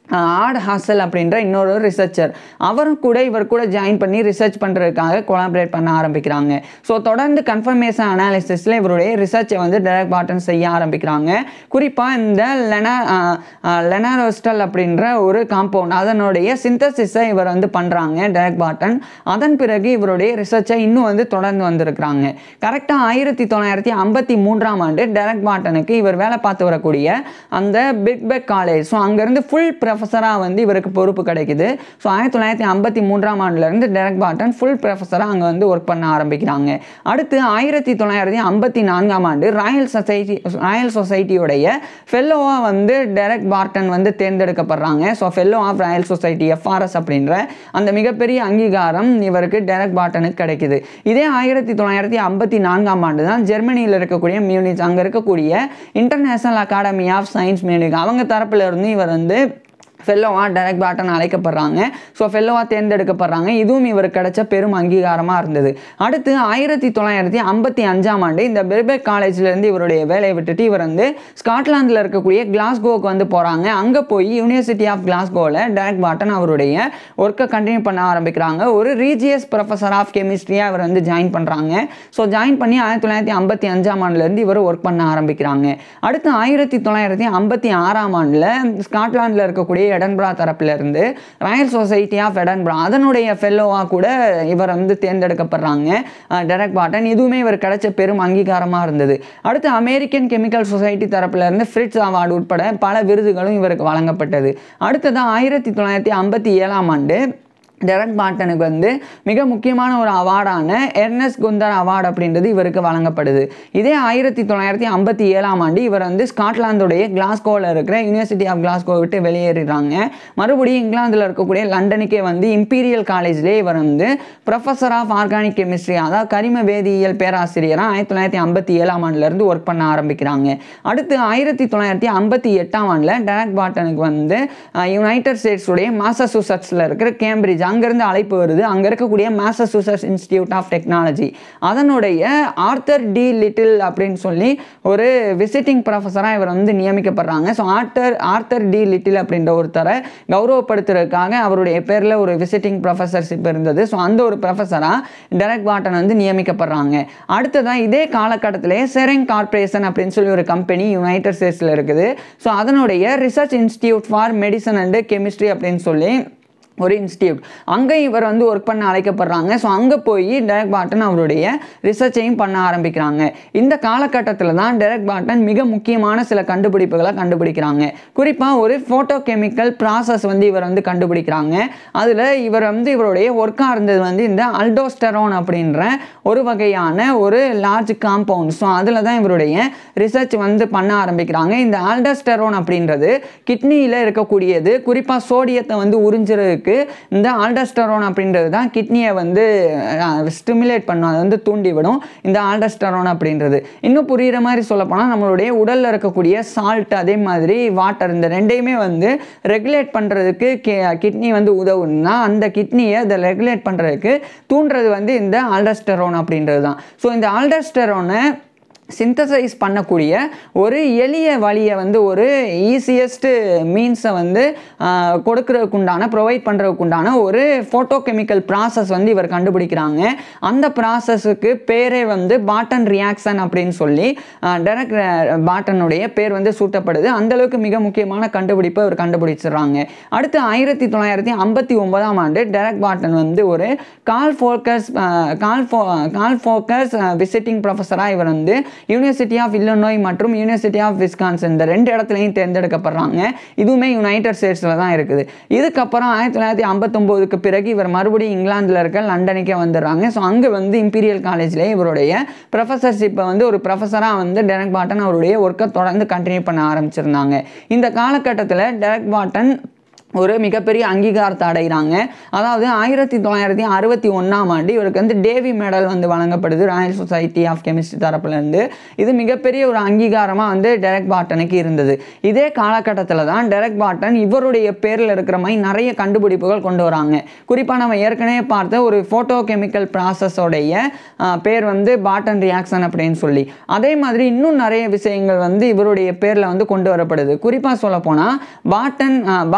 ஆட் ஹாசல் அப்படின்ற இன்னொரு ரிசர்ச்சர் அவரும் கூட இவர் கூட ஜாயின் பண்ணி ரிசர்ச் பண்ணுறதுக்காக கொலாபரேட் பண்ண ஆரம்பிக்கிறாங்க ஸோ தொடர்ந்து கன்ஃபர்மேஷன் அனாலிசிஸில் இவருடைய ரிசர்ச்சை வந்து டெரக் பாட்டன் செய்ய ஆரம்பிக்கிறாங்க குறிப்பாக இந்த லெனா லெனாரோஸ்டல் அப்படின்ற ஒரு காம்பவுண்ட் அதனுடைய சிந்தசிஸை இவர் வந்து பண்ணுறாங்க டெரக் பாட்டன் அதன் பிறகு இவருடைய ரிசர்ச்சை இன்னும் வந்து தொடர்ந்து வந்திருக்கிறாங்க கரெக்டாக ஆயிரத்தி தொள்ளாயிரத்தி ஐம்பத்தி மூன்றாம் ஆண்டு டெரக் பாட்டனுக்கு இவர் வேலை பார்த்து வரக்கூடிய அந்த பிக்பெக் காலேஜ் ஸோ அங்கேருந்து ஃபுல் ப்ரொஃபஸராக வந்து இவருக்கு பொறுப்பு கிடைக்குது ஸோ ஆயிரத்தி தொள்ளாயிரத்தி ஐம்பத்தி மூன்றாம் ஆண்டுலேருந்து டெரக் பாட்டன் ஃபுல் ப்ரொஃபஸராக அங்கே வந்து ஒர்க் பண்ண ஆரம்பிக்கிறாங்க அடுத்து ஆயிரத்தி தொள்ளாயிரத்தி ஐம்பத்தி நான்காம் ஆண்டு ராயல் சொசைட்டி ராயல் சொசைட்டியுடைய ஃபெல்லோவாக வந்து டெரக் பார்டன் வந்து தேர்ந்தெடுக்கப்படுறாங்க so fellow of royal society FRS அப்படின்ற அந்த மிகப்பெரிய அங்கீகாரம் இவருக்கு டெரக் பார்ட்டனுக்கு கிடைக்குது இதே ஆயிரத்தி தொள்ளாயிரத்தி ஐம்பத்தி நான்காம் ஆண்டு தான் ஜெர்மனியில் இருக்கக்கூடிய மியூனிச் அங்கே இருக்கக்கூடிய international academy of science Munich அவங்க தரப்புல இருந்து இவர் வந்து ஃபெல்லோவா டெரக் பாட்டன் அழைக்கப்படுறாங்க ஸோ ஃபெல்லோவா தேர்ந்தெடுக்கப்படுறாங்க இதுவும் இவருக்கு கிடைச்ச பெரும் அங்கீகாரமாக இருந்தது அடுத்து ஆயிரத்தி தொள்ளாயிரத்தி ஐம்பத்தி அஞ்சாம் ஆண்டு இந்த பெர்பெக் காலேஜ்லேருந்து இவருடைய வேலையை விட்டுட்டு இவர் வந்து ஸ்காட்லாந்தில் இருக்கக்கூடிய கிளாஸ்கோவுக்கு வந்து போகிறாங்க அங்கே போய் யூனிவர்சிட்டி ஆஃப் கிளாஸ்கோவில் டெரக் பாட்டன் அவருடைய ஒர்க்கை கண்டினியூ பண்ண ஆரம்பிக்கிறாங்க ஒரு ரீஜியஸ் ப்ரொஃபஸர் ஆஃப் கெமிஸ்ட்ரியாக இவர் வந்து ஜாயின் பண்ணுறாங்க ஸோ ஜாயின் பண்ணி ஆயிரத்தி தொள்ளாயிரத்தி ஐம்பத்தி அஞ்சாம் ஆண்டுலேருந்து இவர் ஒர்க் பண்ண ஆரம்பிக்கிறாங்க அடுத்து ஆயிரத்தி தொள்ளாயிரத்தி ஐம்பத்தி ஆறாம் ஆண்டில் ஸ்காட்லாண்டில் இருக்கக்கூடிய எடன்பரா தரப்பிலிருந்து ராயல் சொசைட்டி ஆஃப் எடன்பரா அதனுடைய ஃபெல்லோவாக கூட இவர் வந்து தேர்ந்தெடுக்கப்படுறாங்க அஹ், டெரக் பாட்டன் இதுவுமே இவர் கிடைச்ச பெரும் அங்கீகாரமாக இருந்தது அடுத்து அமெரிக்கன் கெமிக்கல் சொசைட்டி தரப்பிலிருந்து ஃப்ரிட்ஸ் அவார்டு உட்பட பல விருதுகளும் இவருக்கு வழங்கப்பட்டது அடுத்ததாக ஆயிரத்தி தொள்ளாயிரத்தி ஐம்பத்தி ஏழாம் ஆண்டு டெரக் பாட்டனுக்கு வந்து மிக முக்கியமான ஒரு அவார்டான எர்னஸ் குந்தர் அவார்டு அப்படின்றது இவருக்கு வழங்கப்படுது இதே ஆயிரத்தி தொள்ளாயிரத்தி ஐம்பத்தி ஏழாம் ஆண்டு இவர் வந்து ஸ்காட்லாந்துடைய கிளாஸ்கோவில் இருக்கிற யூனிவர்சிட்டி ஆஃப் கிளாஸ்கோ விட்டு வெளியேறிடுறாங்க மறுபடியும் இங்கிலாந்தில் இருக்கக்கூடிய லண்டனுக்கே வந்து இம்பீரியல் காலேஜ்லேயே இவர் வந்து ப்ரொஃபஸர் ஆஃப் ஆர்கானிக் கெமிஸ்ட்ரி அதாவது கரிம வேதியியல் பேராசிரியராக ஆயிரத்தி தொள்ளாயிரத்தி ஐம்பத்தி ஏழாம் ஆண்டுலேருந்து ஒர்க் பண்ண ஆரம்பிக்கிறாங்க அடுத்து ஆயிரத்தி தொள்ளாயிரத்தி ஐம்பத்தி எட்டாம் ஆண்டில் டெரக் பாட்டனுக்கு வந்து யுனைடெட் ஸ்டேட்ஸுடைய மாசசூசட்ஸில் இருக்கிற கேம்பிரிட்ஜ் அங்கேருந்து அழைப்பு வருது அங்கே இருக்கக்கூடிய மாசசூசட்ஸ் இன்ஸ்டிடியூட் ஆஃப் டெக்னாலஜி அதனுடைய ஆர்த்தர் டி லிட்டில் அப்படின்னு சொல்லி ஒரு விசிட்டிங் ப்ரொஃபஸராக இவர் வந்து நியமிக்கப்படுறாங்க so Arthur Arthur D Little அப்படின்ற ஒருத்தரை கௌரவப்படுத்துறதுக்காக அவருடைய பேரில் ஒரு விசிட்டிங் ப்ரொஃபஸர்ஷிப் இருந்தது ஸோ அந்த ஒரு ப்ரொஃபஸராக டெரக் பாட்டன் வந்து நியமிக்கப்படுறாங்க அடுத்ததான் இதே காலகட்டத்திலே செரெங் கார்ப்பரேஷன் அப்படின்னு சொல்லி ஒரு கம்பெனி யுனைடெட் ஸ்டேட்ஸில் இருக்குது ஸோ அதனுடைய research institute for medicine and chemistry அப்படின்னு சொல்லி ஒரு இன்ஸ்டியூட் அங்கே இவர் வந்து ஒர்க் பண்ண அழைக்கப்படுறாங்க ஸோ அங்கே போய் டெரக் பாட்டன் அவருடைய ரிசர்ச்சையும் பண்ண ஆரம்பிக்கிறாங்க இந்த காலகட்டத்தில் தான் டெரக் பாட்டன் மிக முக்கியமான சில கண்டுபிடிப்புகளை கண்டுபிடிக்கிறாங்க குறிப்பாக ஒரு ஃபோட்டோ கெமிக்கல் ப்ராசஸ் வந்து இவர் வந்து கண்டுபிடிக்கிறாங்க அதில் இவர் வந்து இவருடைய ஒர்க்காக இருந்தது வந்து இந்த அல்டோஸ்டரோன் அப்படின்ற ஒரு வகையான ஒரு லார்ஜ் காம்பவுண்ட் ஸோ அதில் தான் இவருடைய ரிசர்ச் வந்து பண்ண ஆரம்பிக்கிறாங்க இந்த ஆல்டோஸ்டரோன் அப்படின்றது கிட்னியில் இருக்கக்கூடியது குறிப்பாக சோடியத்தை வந்து உறிஞ்சுறதுக்கு இந்த ஆல்டஸ்டரோன் அப்படின்றது தான் கிட்னியை வந்து ஸ்டிமுலேட் பண்ணும் அதை வந்து தூண்டிவிடும் இந்த ஆல்டஸ்டரோன் அப்படின்றது இன்னும் புரிகிற மாதிரி சொல்லப்போனால் நம்மளுடைய உடலில் இருக்கக்கூடிய சால்ட் அதே மாதிரி வாட்டர் இந்த ரெண்டையுமே வந்து ரெகுலேட் பண்ணுறதுக்கு கே கிட்னி வந்து உதவுன்னா அந்த கிட்னியை அதை ரெகுலேட் பண்ணுறதுக்கு தூண்டுறது வந்து இந்த ஆல்டஸ்டரோன் அப்படின்றது தான் ஸோ இந்த ஆல்டஸ்டரோனை சிந்தசைஸ் பண்ணக்கூடிய ஒரு எளிய வழியை வந்து ஒரு ஈஸியஸ்ட் மீன்ஸை வந்து ஆஹ், கொடுக்கறதுக்குண்டான ப்ரொவைட் பண்ணுறதுக்குண்டான ஒரு ஃபோட்டோ கெமிக்கல் ப்ராசஸ் வந்து இவர் கண்டுபிடிக்கிறாங்க அந்த ப்ராசஸுக்கு பேரே வந்து பாட்டன் ரியாக்ஷன் அப்படின்னு சொல்லி டெரக் பாட்டனுடைய பேர் வந்து சூட்டப்படுது அந்த அளவுக்கு மிக முக்கியமான கண்டுபிடிப்பை அவர் கண்டுபிடிச்சிடுறாங்க அடுத்து ஆயிரத்தி தொள்ளாயிரத்தி ஐம்பத்தி ஒன்பதாம் ஆண்டு டெரக் பாட்டன் வந்து ஒரு கால் ஃபோக்கஸ் கால் ஃபோ கால் ஃபோக்கஸ் விசிட்டிங் ப்ரொஃபஸராக இவர் வந்து யூனிவர்சிட்டி ஆஃப் இல்லினோய் மற்றும் யூனிவர்சிட்டி ஆஃப் விஸ்கான்சன் இந்த ரெண்டு இடத்துலையும் தேர்ந்தெடுக்கப்படுறாங்க இதுவுமே யுனைடெட் ஸ்டேட்ஸில் தான் இருக்குது இதுக்கப்புறம் ஆயிரத்தி தொள்ளாயிரத்தி ஐம்பத்தொம்போதுக்கு பிறகு இவர் மறுபடியும் இங்கிலாந்தில் இருக்க லண்டனுக்கே வந்துடுறாங்க ஸோ அங்கே வந்து இம்பீரியல் காலேஜ்லேயே இவருடைய ப்ரொஃபஸர்ஷிப்பை வந்து ஒரு ப்ரொஃபஸராக வந்து டெரக் பாட்டன் அவருடைய ஒர்க்கை தொடர்ந்து கண்டினியூ பண்ண ஆரம்பிச்சிருந்தாங்க இந்த காலகட்டத்தில் டெரக் பாட்டன் ஒரு மிகப்பெரிய அங்கீகாரத்தை அடைகிறாங்க அதாவது ஆயிரத்தி தொள்ளாயிரத்தி அறுபத்தி ஒன்றாம் ஆண்டு இவருக்கு வந்து டேவி மெடல் வந்து வழங்கப்படுது ராயல் சொசைட்டி ஆஃப் கெமிஸ்ட்ரி தரப்புலேருந்து இது மிகப்பெரிய ஒரு அங்கீகாரமாக வந்து டெரக் பாட்டனுக்கு இருந்தது இதே காலகட்டத்தில் தான் டெரக் பாட்டன் இவருடைய பேரில் இருக்கிற மாதிரி நிறைய கண்டுபிடிப்புகள் கொண்டு வராங்க குறிப்பாக நம்ம ஏற்கனவே பார்த்த ஒரு ஃபோட்டோ கெமிக்கல் ப்ராசஸோடைய பேர் வந்து பாட்டன் ரியாக்ஷன் அப்படின்னு சொல்லி அதே மாதிரி இன்னும் நிறைய விஷயங்கள் வந்து இவருடைய பேரில் வந்து கொண்டு வரப்படுது குறிப்பாக சொல்லப்போனால் பாட்டன் பாட்டன்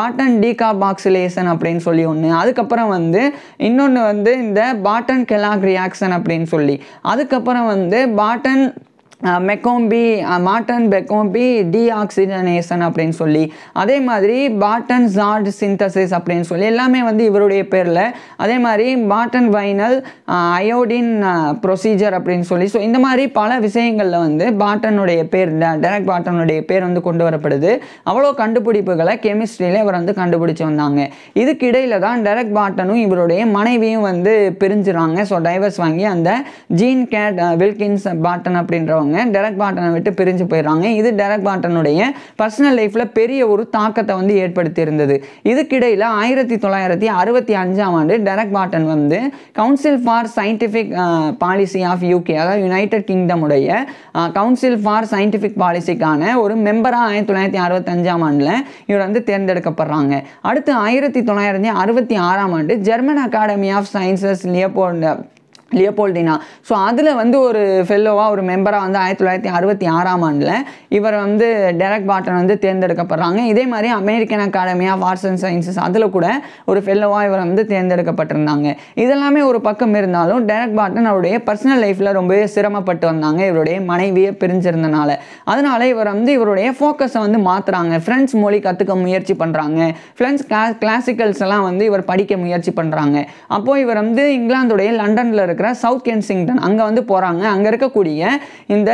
டீகாபாக்சிலேஷன் அப்படின்னு சொல்லி ஒன்று அதுக்கப்புறம் வந்து இன்னொன்று வந்து இந்த பாட்டன் கெலாக் ரியாக்ஷன் அப்படின்னு சொல்லி அதுக்கப்புறம் வந்து பாட்டன் மெக்கோம்பி மாட்டன் பெக்கோம்பி டீஆக்சிஜனேஷன் அப்படின்னு சொல்லி அதே மாதிரி பாட்டன் ஜார்ட் சிந்தசிஸ் அப்படின்னு சொல்லி எல்லாமே வந்து இவருடைய பேரில் அதே மாதிரி பாட்டன் வைனல் அயோடின் ப்ரொசீஜர் அப்படின்னு சொல்லி ஸோ இந்த மாதிரி பல விஷயங்களில் வந்து பாட்டனுடைய பேர் டெரக் பாட்டனுடைய பேர் வந்து கொண்டு வரப்படுது அவ்வளோ கண்டுபிடிப்புகளை கெமிஸ்ட்ரியில் இவர் வந்து கண்டுபிடிச்சு வந்தாங்க இதுக்கு இடையில தான் டெரக் பாட்டனும் இவருடைய மனைவியும் வந்து பிரிஞ்சுறாங்க ஸோ டைவர்ஸ் வாங்கி அந்த ஜீன் கேட் வில்கின்ஸ் பாட்டன் அப்படின்றவங்க டெரக் பாட்டனை விட்டு பிரிஞ்சு போயிடுறாங்க இது டெரக் பாட்டனுடைய பர்சனல் லைஃப்பில் பெரிய ஒரு தாக்கத்தை வந்து ஏற்படுத்தி இருந்தது இதுக்கிடையில் ஆயிரத்தி தொள்ளாயிரத்தி அறுபத்தி அஞ்சாம் ஆண்டு டெரக் பாட்டன் வந்து council for scientific policy of UK அதாவது யுனைடெட் கிங்டம் உடைய கவுன்சில் ஃபார் சயின்டிஃபிக் பாலிசிக்கான ஒரு மெம்பராக ஆயிரத்தி தொள்ளாயிரத்தி அறுபத்தஞ்சாம் ஆண்டில் இவர் வந்து தேர்ந்தெடுக்கப்படுறாங்க அடுத்து ஆயிரத்தி தொள்ளாயிரத்தி அறுபத்தி ஆறாம் ஆண்டு German academy of sciences Leopold Leopoldina so அதில் வந்து ஒரு ஃபெல்லோவாக ஒரு மெம்பராக வந்து ஆயிரத்தி தொள்ளாயிரத்தி அறுபத்தி ஆறாம் ஆண்டில் இவர் வந்து டெரக் பாட்டன் வந்து தேர்ந்தெடுக்கப்படுறாங்க இதே மாதிரி American academy of arts and sciences அதில் கூட ஒரு ஃபெல்லோவாக இவர் வந்து தேர்ந்தெடுக்கப்பட்டிருந்தாங்க இதெல்லாமே ஒரு பக்கம் இருந்தாலும் டெரக் பாட்டன் அவருடைய பர்சனல் லைஃப்பில் ரொம்பவே சிரமப்பட்டு வந்தாங்க இவருடைய மனைவியை பிரிஞ்சிருந்தனால அதனால இவர் வந்து இவருடைய ஃபோக்கஸை வந்து மாற்றுறாங்க ஃப்ரெண்ட்ஸ் மொழி கற்றுக்க முயற்சி பண்ணுறாங்க ஃப்ரெண்ட்ஸ் கிளா கிளாசிக்கல்ஸ் எல்லாம் வந்து இவர் படிக்க முயற்சி பண்ணுறாங்க அப்போது இவர் வந்து இங்கிலாந்துடைய லண்டனில் இருக்கிற சவுத் கென்சிங்டன் அங்கே வந்து போகிறாங்க அங்கே இருக்கக்கூடிய இந்த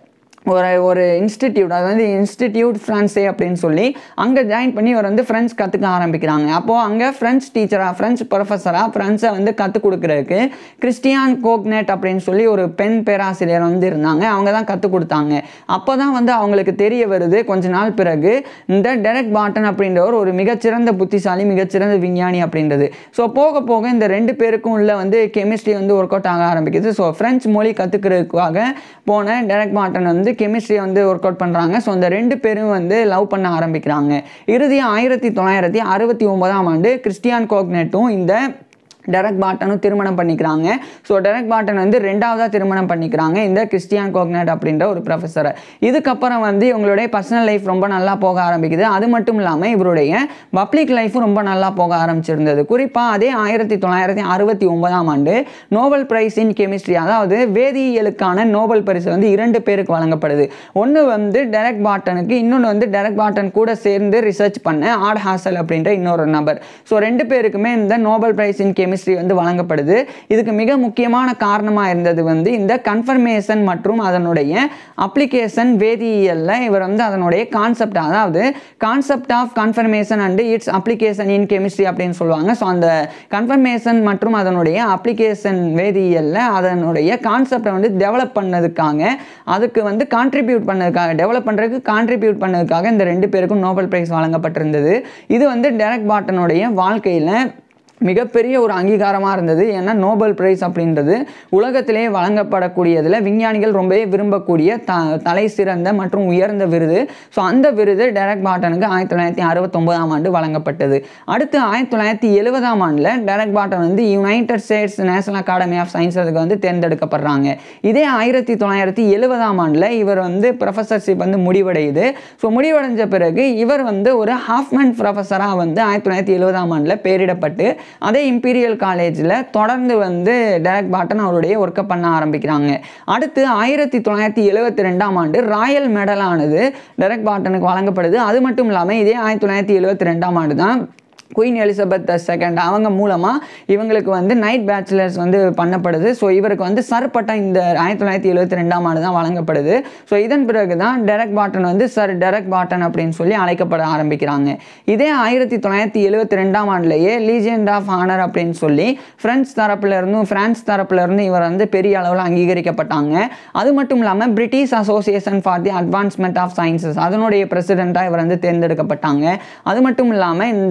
ஒரு ஒரு இன்ஸ்டிடியூட் அது வந்து இன்ஸ்டிடியூட் ஃப்ரான்ஸே அப்படின்னு சொல்லி அங்கே ஜாயின் பண்ணி இவர் வந்து ஃப்ரெண்ட்ஸ் கற்றுக்க ஆரம்பிக்கிறாங்க அப்போது அங்கே ஃப்ரெண்ட்ஸ் டீச்சராக ஃப்ரெண்ட்ஸ் ப்ரொஃபஸராக ஃப்ரெண்ட்ஸை வந்து கற்றுக் கொடுக்குறதுக்கு கிறிஸ்டியான் கோக்னெட் அப்படின்னு சொல்லி ஒரு பெண் பேராசிரியர் வந்து இருந்தாங்க அவங்க தான் கற்றுக் கொடுத்தாங்க அப்போ தான் வந்து அவங்களுக்கு தெரிய வருது கொஞ்ச நாள் பிறகு இந்த டெரக் பாட்டன் அப்படின்றவர் ஒரு மிகச்சிறந்த புத்திசாலி மிகச்சிறந்த விஞ்ஞானி அப்படின்றது ஸோ போக போக இந்த ரெண்டு பேருக்கும் உள்ள வந்து கெமிஸ்ட்ரி வந்து ஒர்க் அவுட் ஆக ஆரம்பிக்குது ஸோ ஃப்ரெஞ்ச் மொழி கற்றுக்கிறதுக்காக போன டெரக் பாட்டன் வந்து கெமிஸ்ட்ரியை வந்து ஒர்க் அவுட் பண்ணுறாங்க ஸோ இந்த ரெண்டு பேரும் வந்து லவ் பண்ண ஆரம்பிக்கிறாங்க இறுதியாக ஆயிரத்தி தொள்ளாயிரத்தி அறுபத்தி ஒன்பதாம் ஆண்டு கிறிஸ்டியான் கோக்னெட்டும் இந்த டெரக் பாட்டனும் திருமணம் பண்ணிக்கிறாங்க ஸோ டெரக் பாட்டன் வந்து ரெண்டாவதாக திருமணம் பண்ணிக்கிறாங்க இந்த கிறிஸ்டியான் கோக்னட் அப்படின்ற ஒரு ப்ரொஃபஸரை இதுக்கப்புறம் வந்து இவங்களுடைய பர்சனல் லைஃப் ரொம்ப நல்லா போக ஆரம்பிக்குது அது மட்டும் இல்லாமல் இவருடைய பப்ளிக் லைஃப்பும் ரொம்ப நல்லா போக ஆரம்பிச்சிருந்தது குறிப்பாக அதே ஆயிரத்தி தொள்ளாயிரத்தி அறுபத்தி ஒன்பதாம் ஆண்டு நோபல் பிரைஸ் இன் கெமிஸ்ட்ரி அதாவது வேதியியலுக்கான நோபல் பரிசு வந்து இரண்டு பேருக்கு வழங்கப்படுது ஒன்று வந்து டெரக் பாட்டனுக்கு இன்னொன்று வந்து டெரக் பாட்டன் கூட சேர்ந்து ரிசர்ச் பண்ண ஆட் ஹாசல் அப்படின்ற இன்னொரு நபர் ஸோ ரெண்டு பேருக்குமே இந்த நோபல் பிரைஸ் இன் கெமிஸ்ட்ரி வந்து வழங்கப்படுது இதுக்கு மிக முக்கியமான காரணமாக இருந்தது வந்து இந்த கன்ஃபர்மேஷன் மற்றும் அதனுடைய அப்ளிகேஷன் வேதியியலில் இவர் வந்து அதனுடைய கான்செப்ட் அதாவது concept of conformation and its application in chemistry அப்படின்னு சொல்லுவாங்க ஸோ அந்த கன்ஃபர்மேஷன் மற்றும் அதனுடைய அப்ளிகேஷன் வேதியியலில் அதனுடைய கான்செப்டை வந்து டெவலப் பண்ணதுக்காக அதுக்கு வந்து கான்ட்ரிபியூட் பண்ணதுக்காக டெவலப் பண்ணுறதுக்கு கான்ட்ரிபியூட் பண்ணதுக்காக இந்த ரெண்டு பேருக்கும் நோபல் பிரைஸ் வழங்கப்பட்டிருந்தது இது வந்து டெரக் பாட்டனுடைய வாழ்க்கையில் மிகப்பெரிய ஒரு அங்கீகாரமாக இருந்தது ஏன்னா நோபல் பிரைஸ் அப்படின்றது உலகத்திலே வழங்கப்படக்கூடியதில் விஞ்ஞானிகள் ரொம்பவே விரும்பக்கூடிய த தலை சிறந்த மற்றும் உயர்ந்த விருது ஸோ அந்த விருது டெரக் பாட்டனுக்கு ஆயிரத்தி தொள்ளாயிரத்தி அறுபத்தொம்போதாம் ஆண்டு வழங்கப்பட்டது அடுத்து ஆயிரத்தி தொள்ளாயிரத்தி எழுபதாம் ஆண்டில் டெரக் பாட்டன் வந்து United States national academy of science அதுக்கு வந்து தேர்ந்தெடுக்கப்படுறாங்க இதே ஆயிரத்தி தொள்ளாயிரத்தி எழுபதாம் ஆண்டில் இவர் வந்து ப்ரொஃபஸர்ஷிப் வந்து முடிவடையுது ஸோ முடிவடைஞ்ச பிறகு இவர் வந்து ஒரு ஹாஃப்மேன் ப்ரொஃபஸராக வந்து ஆயிரத்தி தொள்ளாயிரத்தி எழுபதாம் ஆண்டில் பேரிடப்பட்டு அதே இம்பீரியல் காலேஜில் தொடர்ந்து வந்து டெரக் பாட்டன் அவருடைய ஒர்க்கை பண்ண ஆரம்பிக்கிறாங்க அடுத்து ஆயிரத்தி தொள்ளாயிரத்தி எழுபத்தி ரெண்டாம் ஆண்டு ராயல் மெடலானது டெரக் பாட்டனுக்கு வழங்கப்படுது அது மட்டும் இல்லாமல் இதே ஆயிரத்தி தொள்ளாயிரத்தி எழுபத்தி ரெண்டாம் ஆண்டு தான் குயின் எலிசபெத் செகண்ட் அவங்க மூலமாக இவங்களுக்கு வந்து நைட் பேச்சுலர்ஸ் வந்து பண்ணப்படுது ஸோ இவருக்கு வந்து சர் பட்டம் இந்த ஆயிரத்தி தொள்ளாயிரத்தி எழுபத்தி ரெண்டாம் ஆண்டு தான் வழங்கப்படுது ஸோ இதன் பிறகு தான் டெரக் பாட்டன் வந்து சர் டெரக் பாட்டன் அப்படின்னு சொல்லி அழைக்கப்பட ஆரம்பிக்கிறாங்க இதே ஆயிரத்தி தொள்ளாயிரத்தி எழுபத்தி ரெண்டாம் ஆண்டுலேயே லீஜெண்ட் ஆஃப் ஆனர் அப்படின்னு சொல்லி ஃப்ரெண்ட்ஸ் தரப்புல இருந்தும் பிரான்ஸ் தரப்புல இருந்து இவர் வந்து பெரிய அளவில் அங்கீகரிக்கப்பட்டாங்க அது மட்டும் இல்லாமல் British association for the advancement of sciences அதனுடைய பிரசிடெண்ட்டாக இவர் வந்து தேர்ந்தெடுக்கப்பட்டாங்க அது மட்டும் இல்லாமல் இந்த international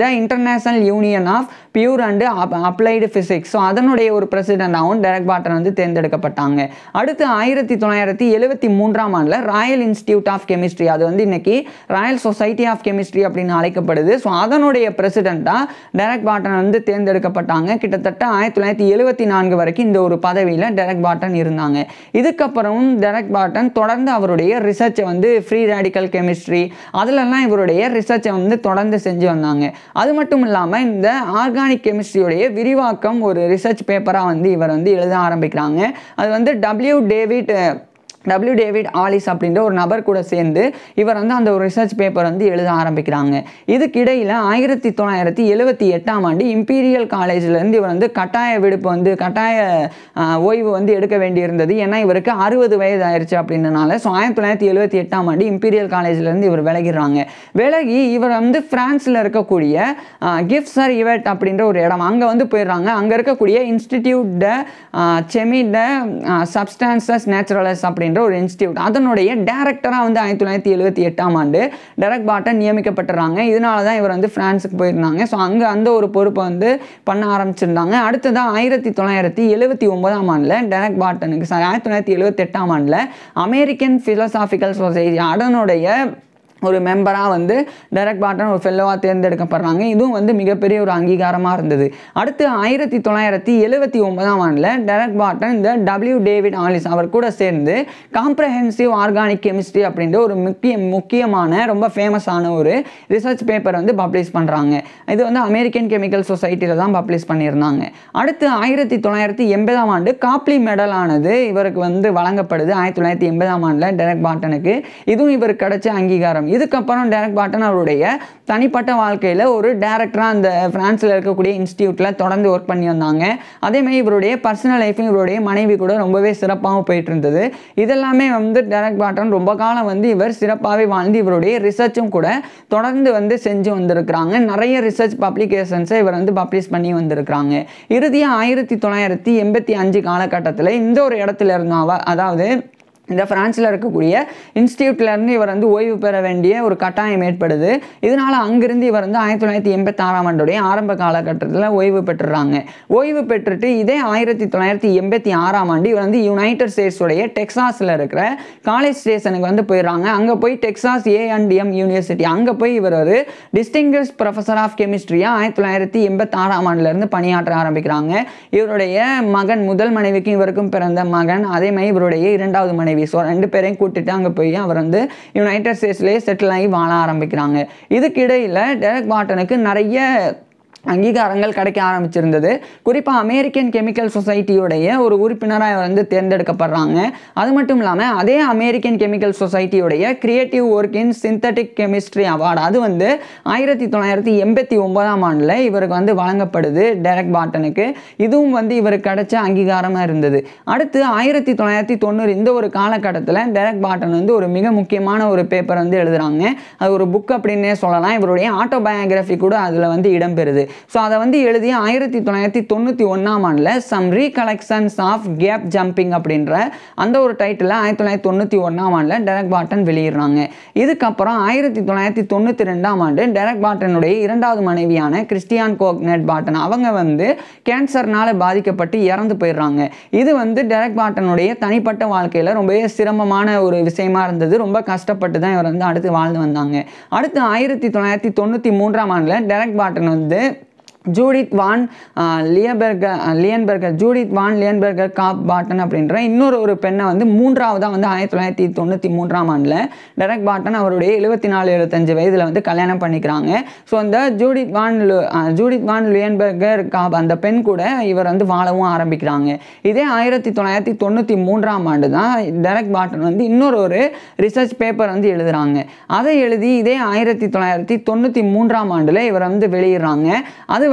international union of pure and applied physics so அதனுடைய ஒரு பிரசிடெண்டாகவும் டெரக் பார்ட்டன் வந்து தேர்ந்தெடுக்கப்பட்டாங்க அடுத்து ஆயிரத்தி தொள்ளாயிரத்தி எழுபத்தி மூன்றாம் ஆண்டில் ராயல் இன்ஸ்டியூட் ஆஃப் கெமிஸ்ட்ரி அது வந்து இன்னைக்கு ராயல் சொசைட்டி ஆஃப் கெமிஸ்ட்ரி அப்படின்னு அழைக்கப்படுது ஸோ அதனுடைய பிரசிடெண்ட்டாக டெரக் பார்ட்டன் வந்து தேர்ந்தெடுக்கப்பட்டாங்க கிட்டத்தட்ட ஆயிரத்தி தொள்ளாயிரத்தி எழுபத்தி நான்கு வரைக்கும் இந்த ஒரு பதவியில் டெரக் பார்ட்டன் இருந்தாங்க இதுக்கப்புறம் டெரக் பார்ட்டன் தொடர்ந்து அவருடைய ரிசர்ச்சை வந்து ஃப்ரீ ரேடிக்கல் கெமிஸ்ட்ரி அதிலெல்லாம் இவருடைய ரிசர்ச்சை வந்து தொடர்ந்து செஞ்சு வந்தாங்க அது மட்டும் இல்லாமல் இந்த ஆர்கானிக் கெமிஸ்ட்ரியுடைய விரிவாக்கம் ஒரு ரிசர்ச் பேப்பராக வந்து இவர் வந்து எழுத ஆரம்பிக்கிறாங்க அது வந்து W David W David Ollis அப்படின்ற ஒரு நபர் கூட சேர்ந்து இவர் வந்து அந்த ஒரு ரிசர்ச் பேப்பர் வந்து எழுத ஆரம்பிக்கிறாங்க இதுக்கிடையில் ஆயிரத்தி தொள்ளாயிரத்தி எழுபத்தி எட்டாம் ஆண்டு இம்பீரியல் காலேஜ்லேருந்து இவர் வந்து கட்டாய விடுப்பு வந்து கட்டாய ஆஹ், ஓய்வு வந்து எடுக்க வேண்டியிருந்தது ஏன்னா இவருக்கு அறுபது வயது ஆயிருச்சு அப்படின்றனால ஸோ ஆயிரத்தி தொள்ளாயிரத்தி எழுபத்தி எட்டாம் ஆண்டு இம்பீரியல் காலேஜ்லேருந்து இவர் விலகிடுறாங்க விலகி இவர் வந்து பிரான்ஸில் இருக்கக்கூடிய கிஃப்ட்ஸர் இவெட் அப்படின்ற ஒரு இடம் அங்கே வந்து போயிடுறாங்க அங்கே இருக்கக்கூடிய இன்ஸ்டிடியூட் ட செமி ட சப்ஸ்டான்சஸ் நேச்சுரலஸ் அப்படின்ற ஒரு இன்ஸ்டியூட் அதனுடைய டேரக்டராக வந்து ஆயிரத்தி தொள்ளாயிரத்தி எழுபத்தி எட்டாம் ஆண்டு டெரக் பாட்டன் நியமிக்கப்பட்டுறாங்க இதனால தான் இவர் வந்து பிரான்ஸுக்கு போயிருந்தாங்க ஸோ அங்கே அந்த ஒரு பொறுப்பை வந்து பண்ண ஆரம்பிச்சிருந்தாங்க அடுத்ததாக ஆயிரத்தி தொள்ளாயிரத்தி எழுபத்தி ஒன்பதாம் ஆண்டில் டெரக் பாட்டனுக்கு சாரி ஆயிரத்தி தொள்ளாயிரத்தி எழுபத்தி எட்டாம் ஆண்டில் அமெரிக்கன் ஃபிலசாபிக்கல் சொசைட்டி அதனுடைய ஒரு மெம்பராக வந்து டெரக் பாட்டன் ஒரு ஃபெல்லோவாக தேர்ந்தெடுக்கப்படுறாங்க இதுவும் வந்து மிகப்பெரிய ஒரு அங்கீகாரமாக இருந்தது அடுத்து ஆயிரத்தி தொள்ளாயிரத்தி எழுபத்தி ஒன்பதாம் ஆண்டில் டெரக் பாட்டன் இந்த டபிள்யூ டேவிட் ஆலிஸ் அவர் கூட சேர்ந்து காம்ப்ரஹென்சிவ் ஆர்கானிக் கெமிஸ்ட்ரி அப்படின்ற ஒரு முக்கிய முக்கியமான ரொம்ப ஃபேமஸான ஒரு ரிசர்ச் பேப்பர் வந்து பப்ளிஷ் பண்ணுறாங்க இது வந்து அமெரிக்கன் கெமிக்கல் சொசைட்டியில் தான் பப்ளிஷ் பண்ணியிருந்தாங்க அடுத்து ஆயிரத்தி தொள்ளாயிரத்தி எண்பதாம் ஆண்டு காப்லி மெடல் ஆனது இவருக்கு வந்து வழங்கப்படுது ஆயிரத்தி தொள்ளாயிரத்தி எண்பதாம் ஆண்டில் டெரக் பாட்டனுக்கு இதுவும் இவருக்கு கிடைச்ச அங்கீகாரம் இதுக்கப்புறம் டெரக் பாட்டன் அவருடைய தனிப்பட்ட வாழ்க்கையில் ஒரு டேரக்டராக அந்த பிரான்ஸில் இருக்கக்கூடிய இன்ஸ்டியூட்டில் தொடர்ந்து ஒர்க் பண்ணி வந்தாங்க அதேமாதிரி இவருடைய பர்சனல் லைஃப்பும் இவருடைய மனைவி கூட ரொம்பவே சிறப்பாகவும் போயிட்டு இருந்தது இதெல்லாமே வந்து டெரக் பாட்டன் ரொம்ப காலம் வந்து இவர் சிறப்பாகவே வாழ்ந்து இவருடைய ரிசர்ச்சும் கூட தொடர்ந்து வந்து செஞ்சு வந்திருக்கிறாங்க நிறைய ரிசர்ச் பப்ளிகேஷன்ஸை இவர் வந்து பப்ளிஷ் பண்ணி வந்திருக்கிறாங்க இறுதியாக ஆயிரத்தி தொள்ளாயிரத்தி எண்பத்தி அஞ்சு காலகட்டத்தில் இந்த ஒரு இடத்துல இருந்தாவ அதாவது இந்த பிரான்ஸில் இருக்கக்கூடிய இன்ஸ்டியூட்லேருந்து இவர் வந்து ஓய்வு பெற வேண்டிய ஒரு கட்டாயம் ஏற்படுது இதனால் அங்கிருந்து இவர் வந்து ஆயிரத்தி தொள்ளாயிரத்தி எண்பத்தாறாம் ஆண்டுடைய ஆரம்ப காலகட்டத்தில் ஓய்வு பெற்றுறாங்க ஓய்வு பெற்றுட்டு இதே ஆயிரத்தி தொள்ளாயிரத்தி எண்பத்தி ஆறாம் ஆண்டு இவர் வந்து யுனைடெட் ஸ்டேட்ஸுடைய டெக்சாஸில் இருக்கிற காலேஜ் ஸ்டேஷனுக்கு வந்து போயிடுறாங்க அங்கே போய் Texas A and M university அங்கே போய் இவர் ஒரு டிஸ்டிங்கிஷ் ப்ரொஃபஸர் ஆஃப் கெமிஸ்ட்ரியாக ஆயிரத்தி தொள்ளாயிரத்தி எண்பத்தாறாம் ஆண்டுலேருந்து பணியாற்ற ஆரம்பிக்கிறாங்க இவருடைய மகன் முதல் மனைவிக்கும் இவருக்கும் பிறந்த மகன் அதே மாதிரி இவருடைய இரண்டாவது மனைவி ஸோ ரெண்டு பேரையும் கூட்டிட்டு அங்கே போய் அவர் வந்து யுனைடெட் ஸ்டேட்ஸ்லேயே செட்டில் ஆகி வாழ ஆரம்பிக்கிறாங்க இதுக்கிடையில் டெரக் பாட்டனுக்கு நிறைய அங்கீகாரங்கள் கிடைக்க ஆரம்பிச்சிருந்தது குறிப்பாக அமெரிக்கன் கெமிக்கல் சொசைட்டியுடைய ஒரு உறுப்பினராக வந்து தேர்ந்தெடுக்கப்படுறாங்க அது மட்டும் இல்லாமல் அதே அமெரிக்கன் கெமிக்கல் சொசைட்டியுடைய creative work in synthetic chemistry award அது வந்து ஆயிரத்தி தொள்ளாயிரத்தி எண்பத்தி ஒன்பதாம் ஆண்டில் இவருக்கு வந்து வழங்கப்படுது டெரக் பாட்டனுக்கு இதுவும் வந்து இவருக்கு கிடைச்ச அங்கீகாரமாக இருந்தது அடுத்து ஆயிரத்தி தொள்ளாயிரத்தி தொண்ணூறு இந்த ஒரு காலகட்டத்தில் டெரக் பாட்டன் வந்து ஒரு மிக முக்கியமான ஒரு பேப்பர் வந்து எழுதுறாங்க அது ஒரு புக் அப்படின்னே சொல்லலாம் இவருடைய ஆட்டோபயோகிராஃபி கூட அதில் வந்து இடம்பெறுது ஸோ அதை வந்து எழுதி ஆயிரத்தி தொள்ளாயிரத்தி தொண்ணூற்றி ஒன்றாம் ஆண்டில் some recollections of gap jumping அப்படின்ற அந்த ஒரு டைட்டில் ஆயிரத்தி தொள்ளாயிரத்தி தொண்ணூற்றி ஒன்றாம் ஆண்டில் டெரக் பாட்டன் வெளியிடுறாங்க இதுக்கப்புறம் ஆயிரத்தி தொள்ளாயிரத்தி தொண்ணூற்றி ரெண்டாம் ஆண்டு டெரக் பாட்டனுடைய இரண்டாவது மனைவியான கிறிஸ்டியான் கோக்னெட் பாட்டன் அவங்க வந்து கேன்சர்னால பாதிக்கப்பட்டு இறந்து போயிடுறாங்க இது வந்து டெரக் பாட்டனுடைய தனிப்பட்ட வாழ்க்கையில் ரொம்பவே சிரமமான ஒரு விஷயமா இருந்தது ரொம்ப கஷ்டப்பட்டு தான் இவர் வந்து அடுத்து வாழ்ந்து வந்தாங்க அடுத்து ஆயிரத்தி தொள்ளாயிரத்தி தொண்ணூற்றி மூன்றாம் ஆண்டில் டெரக் பாட்டன் வந்து ஜூடித் வான் லியபெர்கர் லியன்பெர்கர் ஜூடித் வான் லியன்பெர்கர் காப் பாட்டன் அப்படின்ற இன்னொரு ஒரு பெண்ணை வந்து மூன்றாவதாக வந்து ஆயிரத்தி தொள்ளாயிரத்தி தொண்ணூற்றி மூன்றாம் ஆண்டில் டெரக் பாட்டன் அவருடைய எழுபத்தி நாலு எழுபத்தஞ்சு வயதில் வந்து கல்யாணம் பண்ணிக்கிறாங்க ஸோ அந்த ஜூடித் வான் லு- அஹ், ஜூடித் வான் லியன்பெர்கர் காப் அந்த பெண் கூட இவர் வந்து வாழவும் ஆரம்பிக்கிறாங்க இதே ஆயிரத்தி தொள்ளாயிரத்தி தொண்ணூற்றி மூன்றாம் ஆண்டு தான் டெரக் பாட்டன் வந்து இன்னொரு ஒரு ரிசர்ச் பேப்பர் வந்து எழுதுறாங்க அதை எழுதி இதே ஆயிரத்தி தொள்ளாயிரத்தி தொண்ணூற்றி மூன்றாம் ஆண்டில் இவர் வந்து வெளியிடுறாங்க அது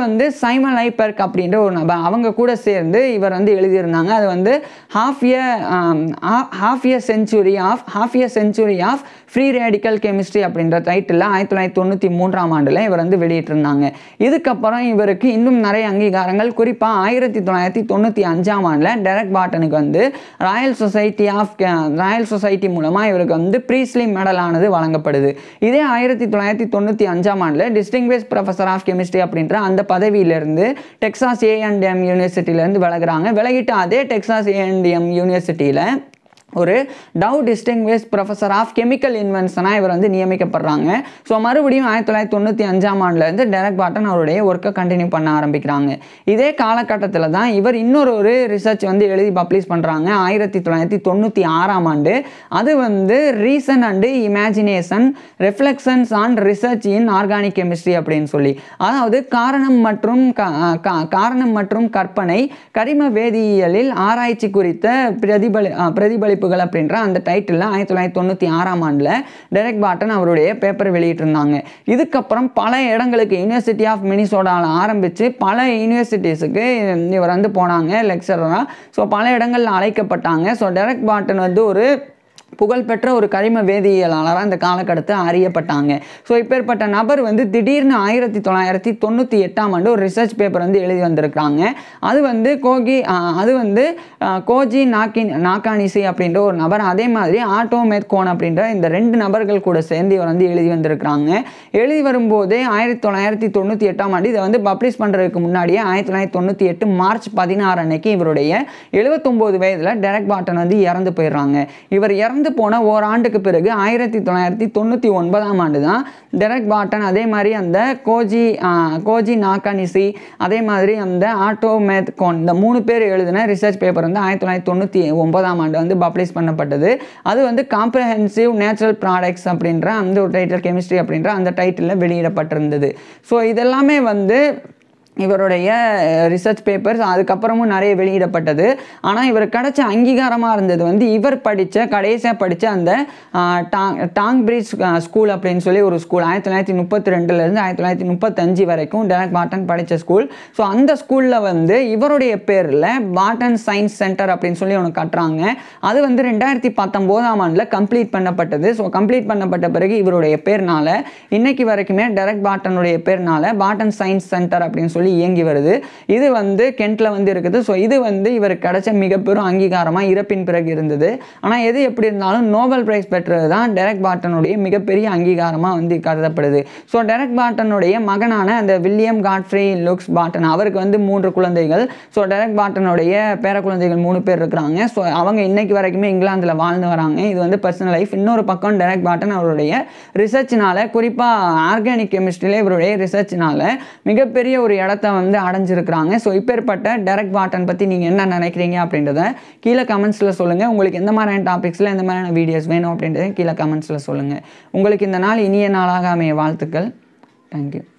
வந்து சைமன் லைபர்க் அப்படின்ற ஒரு நபர் அவங்க கூட சேர்ந்து இவர் வந்து எழுதியிருந்தாங்க அது வந்து half year half year century of half year century of free radical chemistry அப்படின்ற டைட்டில் ஆயிரத்தி தொள்ளாயிரத்தி தொண்ணூற்றி மூன்றாம் ஆண்டில் இவர் வந்து வெளியிட்டிருந்தாங்க இதுக்கப்புறம் இவருக்கு இன்னும் நிறைய அங்கீகாரங்கள் குறிப்பாக ஆயிரத்தி தொள்ளாயிரத்தி தொண்ணூற்றி அஞ்சாம் ஆண்டில் டெரக் பாட்டனுக்கு வந்து royal society of royal society மூலமாக இவருக்கு வந்து ப்ரீஸ்லி மெடலானது வழங்கப்படுது இதே ஆயிரத்தி தொள்ளாயிரத்தி தொண்ணூற்றி அஞ்சாம் ஆண்டில் டிஸ்டிங்விஷ் ப்ரொஃபஸர் ஆஃப் கெமிஸ்ட்ரி அப்படின்ற அந்த பதவியிலிருந்து டெக்சாஸ் ஏஎன்டிஎம் யூனிவர்சிட்டியிலேருந்து விலகுறாங்க விலகிட்டு அதே டெக்சாஸ் ஏஎன்டிஎம் யூனிவர்சிட்டியில் ஒரு Dow distinguish professor of chemical இன்வென்ஷனாக இவர் வந்து நியமிக்கப்படுறாங்க ஸோ மறுபடியும் ஆயிரத்தி தொள்ளாயிரத்தி தொண்ணூற்றி அஞ்சாம் ஆண்டுலேருந்து டெரக் பாட்டன் அவருடைய ஒர்க்கை கண்டினியூ பண்ண ஆரம்பிக்கிறாங்க இதே காலகட்டத்தில் தான் இவர் இன்னொரு ஒரு ரிசர்ச் வந்து எழுதி பப்ளிஷ் பண்ணுறாங்க ஆயிரத்தி தொள்ளாயிரத்தி தொண்ணூற்றி ஆறாம் ஆண்டு அது வந்து reason and imagination reflections on research in organic chemistry அப்படின்னு சொல்லி அதாவது காரணம் மற்றும் க- கா- காரணம் மற்றும் கற்பனை கரிம வேதியியலில் ஆராய்ச்சி குறித்த பிரதிபலி அஹ் பிரதிபலிப்புகள் அப்படின்ற அந்த டைட்டில் ஆயிரத்தி தொள்ளாயிரத்தி தொண்ணூற்றி ஆறாம் ஆண்டில் டெரெக் பாட்டன் அவருடைய பேப்பர் வெளியிட்டிருந்தாங்க இதுக்கப்புறம் பல இடங்களுக்கு யூனிவர்சிட்டி ஆஃப் மினிசோடாவில் ஆரம்பித்து பல யூனிவர்சிட்டிஸுக்கு இவர் வந்து போனாங்க லெக்சரராக ஸோ பல இடங்களில் அழைக்கப்பட்டாங்க ஸோ டெரெக் பாட்டன் வந்து ஒரு புகழ்பெற்ற ஒரு கரிம வேதியியலாளராக அந்த காலகட்டத்தில் அறியப்பட்டாங்க ஸோ இப்பேற்பட்ட நபர் வந்து திடீர்னு ஆயிரத்தி தொள்ளாயிரத்தி தொண்ணூற்றி எட்டாம் ஆண்டு ஒரு ரிசர்ச் பேப்பர் வந்து எழுதி வந்திருக்கிறாங்க அது வந்து கோகி ஆஹ், அது வந்து ஆஹ், கோஜி நாக்கி நாக்கானிசி அப்படின்ற ஒரு நபர் அதே மாதிரி ஆட்டோ மேத்கோன் அப்படின்ற இந்த ரெண்டு நபர்கள் கூட சேர்ந்து இவர் வந்து எழுதி வந்திருக்கிறாங்க எழுதி வரும்போதே ஆயிரத்தி தொள்ளாயிரத்தி தொண்ணூற்றி எட்டாம் ஆண்டு இதை வந்து பப்ளிஷ் பண்ணுறதுக்கு முன்னாடியே ஆயிரத்தி தொள்ளாயிரத்தி தொண்ணூற்றி எட்டு மார்ச் பதினாறு அன்னைக்கு இவருடைய எழுபத்தொம்போது வயதில் டெரக் பாட்டன் வந்து இறந்து போயிடுறாங்க இவர் இறந்து போன ஓராண்டுக்கு பிறகு ஆயிரத்தி தொள்ளாயிரத்தி தொண்ணூற்றி ஒன்பதாம் ஆண்டு தான் டெரக் பாட்டன் அதே மாதிரி அந்த கோஜி ஆஹ், கோஜி நாக்கானிசி அதே மாதிரி அந்த ஆட்டோ மேத்கோன் இந்த மூணு பேர் எழுதின ரிசர்ச் பேப்பர் வந்து ஆயிரத்தி தொள்ளாயிரத்தி தொண்ணூற்றி ஒன்பதாம் ஆண்டு வந்து பப்ளிஷ் பண்ணப்பட்டது அது வந்து காம்ப்ரஹென்சிவ் நேச்சுரல் ப்ராடக்ட்ஸ் அப்படின்ற அந்த ஒரு டைட்டில் கெமிஸ்ட்ரி அப்படின்ற அந்த டைட்டிலில் வெளியிடப்பட்டிருந்தது ஸோ இதெல்லாமே வந்து இவருடைய ரிசர்ச் பேப்பர்ஸ் அதுக்கப்புறமும் நிறைய வெளியிடப்பட்டது ஆனால் இவர் கிடைச்ச அங்கீகாரமாக இருந்தது வந்து இவர் படித்த கடைசியாக படித்த அந்த ஆஹ், டாங் டாங் பிரிட்ஜ் ஸ்கூல் அப்படின்னு சொல்லி ஒரு ஸ்கூல் ஆயிரத்தி தொள்ளாயிரத்தி முப்பத்தி ரெண்டுலேருந்து ஆயிரத்தி தொள்ளாயிரத்தி முப்பத்தஞ்சு வரைக்கும் டெரக் பாட்டன் படித்த ஸ்கூல் ஸோ அந்த ஸ்கூலில் வந்து இவருடைய பேரில் பாட்டன் சயின்ஸ் சென்டர் அப்படின்னு சொல்லி ஒன்று கட்டுறாங்க அது வந்து ரெண்டாயிரத்தி பத்தொம்போதாம் ஆண்டில் கம்ப்ளீட் பண்ணப்பட்டது ஸோ கம்ப்ளீட் பண்ணப்பட்ட பிறகு இவருடைய பேர்னால இன்னைக்கு வரைக்குமே டெரக் பாட்டனுடைய பேர்னால பாட்டன் சயின்ஸ் சென்டர் அப்படின்னு சொல்லி இயங்கி வருது இது வந்து கென்ட்ல வந்து இருக்குது ஸோ இது வந்து இவருக்கு கிடைச்ச மிகப்பெரும் அங்கீகாரமாக இறப்பின் பிறகு இருந்தது ஆனால் எது எப்படி இருந்தாலும் நோபல் பிரைஸ் பெற்றது தான் டெரக் பாட்டனுடைய மிகப்பெரிய அங்கீகாரமாக வந்து கருதப்படுது ஸோ டெரக் பாட்டனுடைய மகனான அந்த வில்லியம் காட்ஃப்ரீ லுக்ஸ் பாட்டன் அவருக்கு வந்து மூன்று குழந்தைகள் ஸோ டெரக் பாட்டனுடைய பேர குழந்தைகள் மூணு பேர் இருக்கிறாங்க ஸோ அவங்க இன்னைக்கு வரைக்குமே இங்கிலாந்தில் வாழ்ந்து வராங்க இது வந்து பர்சனல் லைஃப் இன்னொரு பக்கம் டெரக் பாட்டன் அவருடைய ரிசர்ச்னால குறிப்பாக ஆர்கானிக் கெமிஸ்ட்ரியில் இவருடைய ரிசர்ச்னால மிகப்பெரிய ஒரு இடத்த வந்து அடைஞ்சிருக்கிறாங்க ஸோ இப்பேற்பட்ட டெரக் பாட்டன் பற்றி நீங்கள் என்ன நினைக்கிறீங்க அப்படின்றத கீழே கமெண்ட்ஸில் சொல்லுங்கள் உங்களுக்கு எந்த மாதிரியான டாபிக்ஸில் எந்த மாதிரியான வீடியோஸ் வேணும் அப்படின்றத கீழே கமெண்ட்ஸில் சொல்லுங்கள் உங்களுக்கு இந்த நாள் இனிய நாளாக அமைய வாழ்த்துக்கள் தேங்க்யூ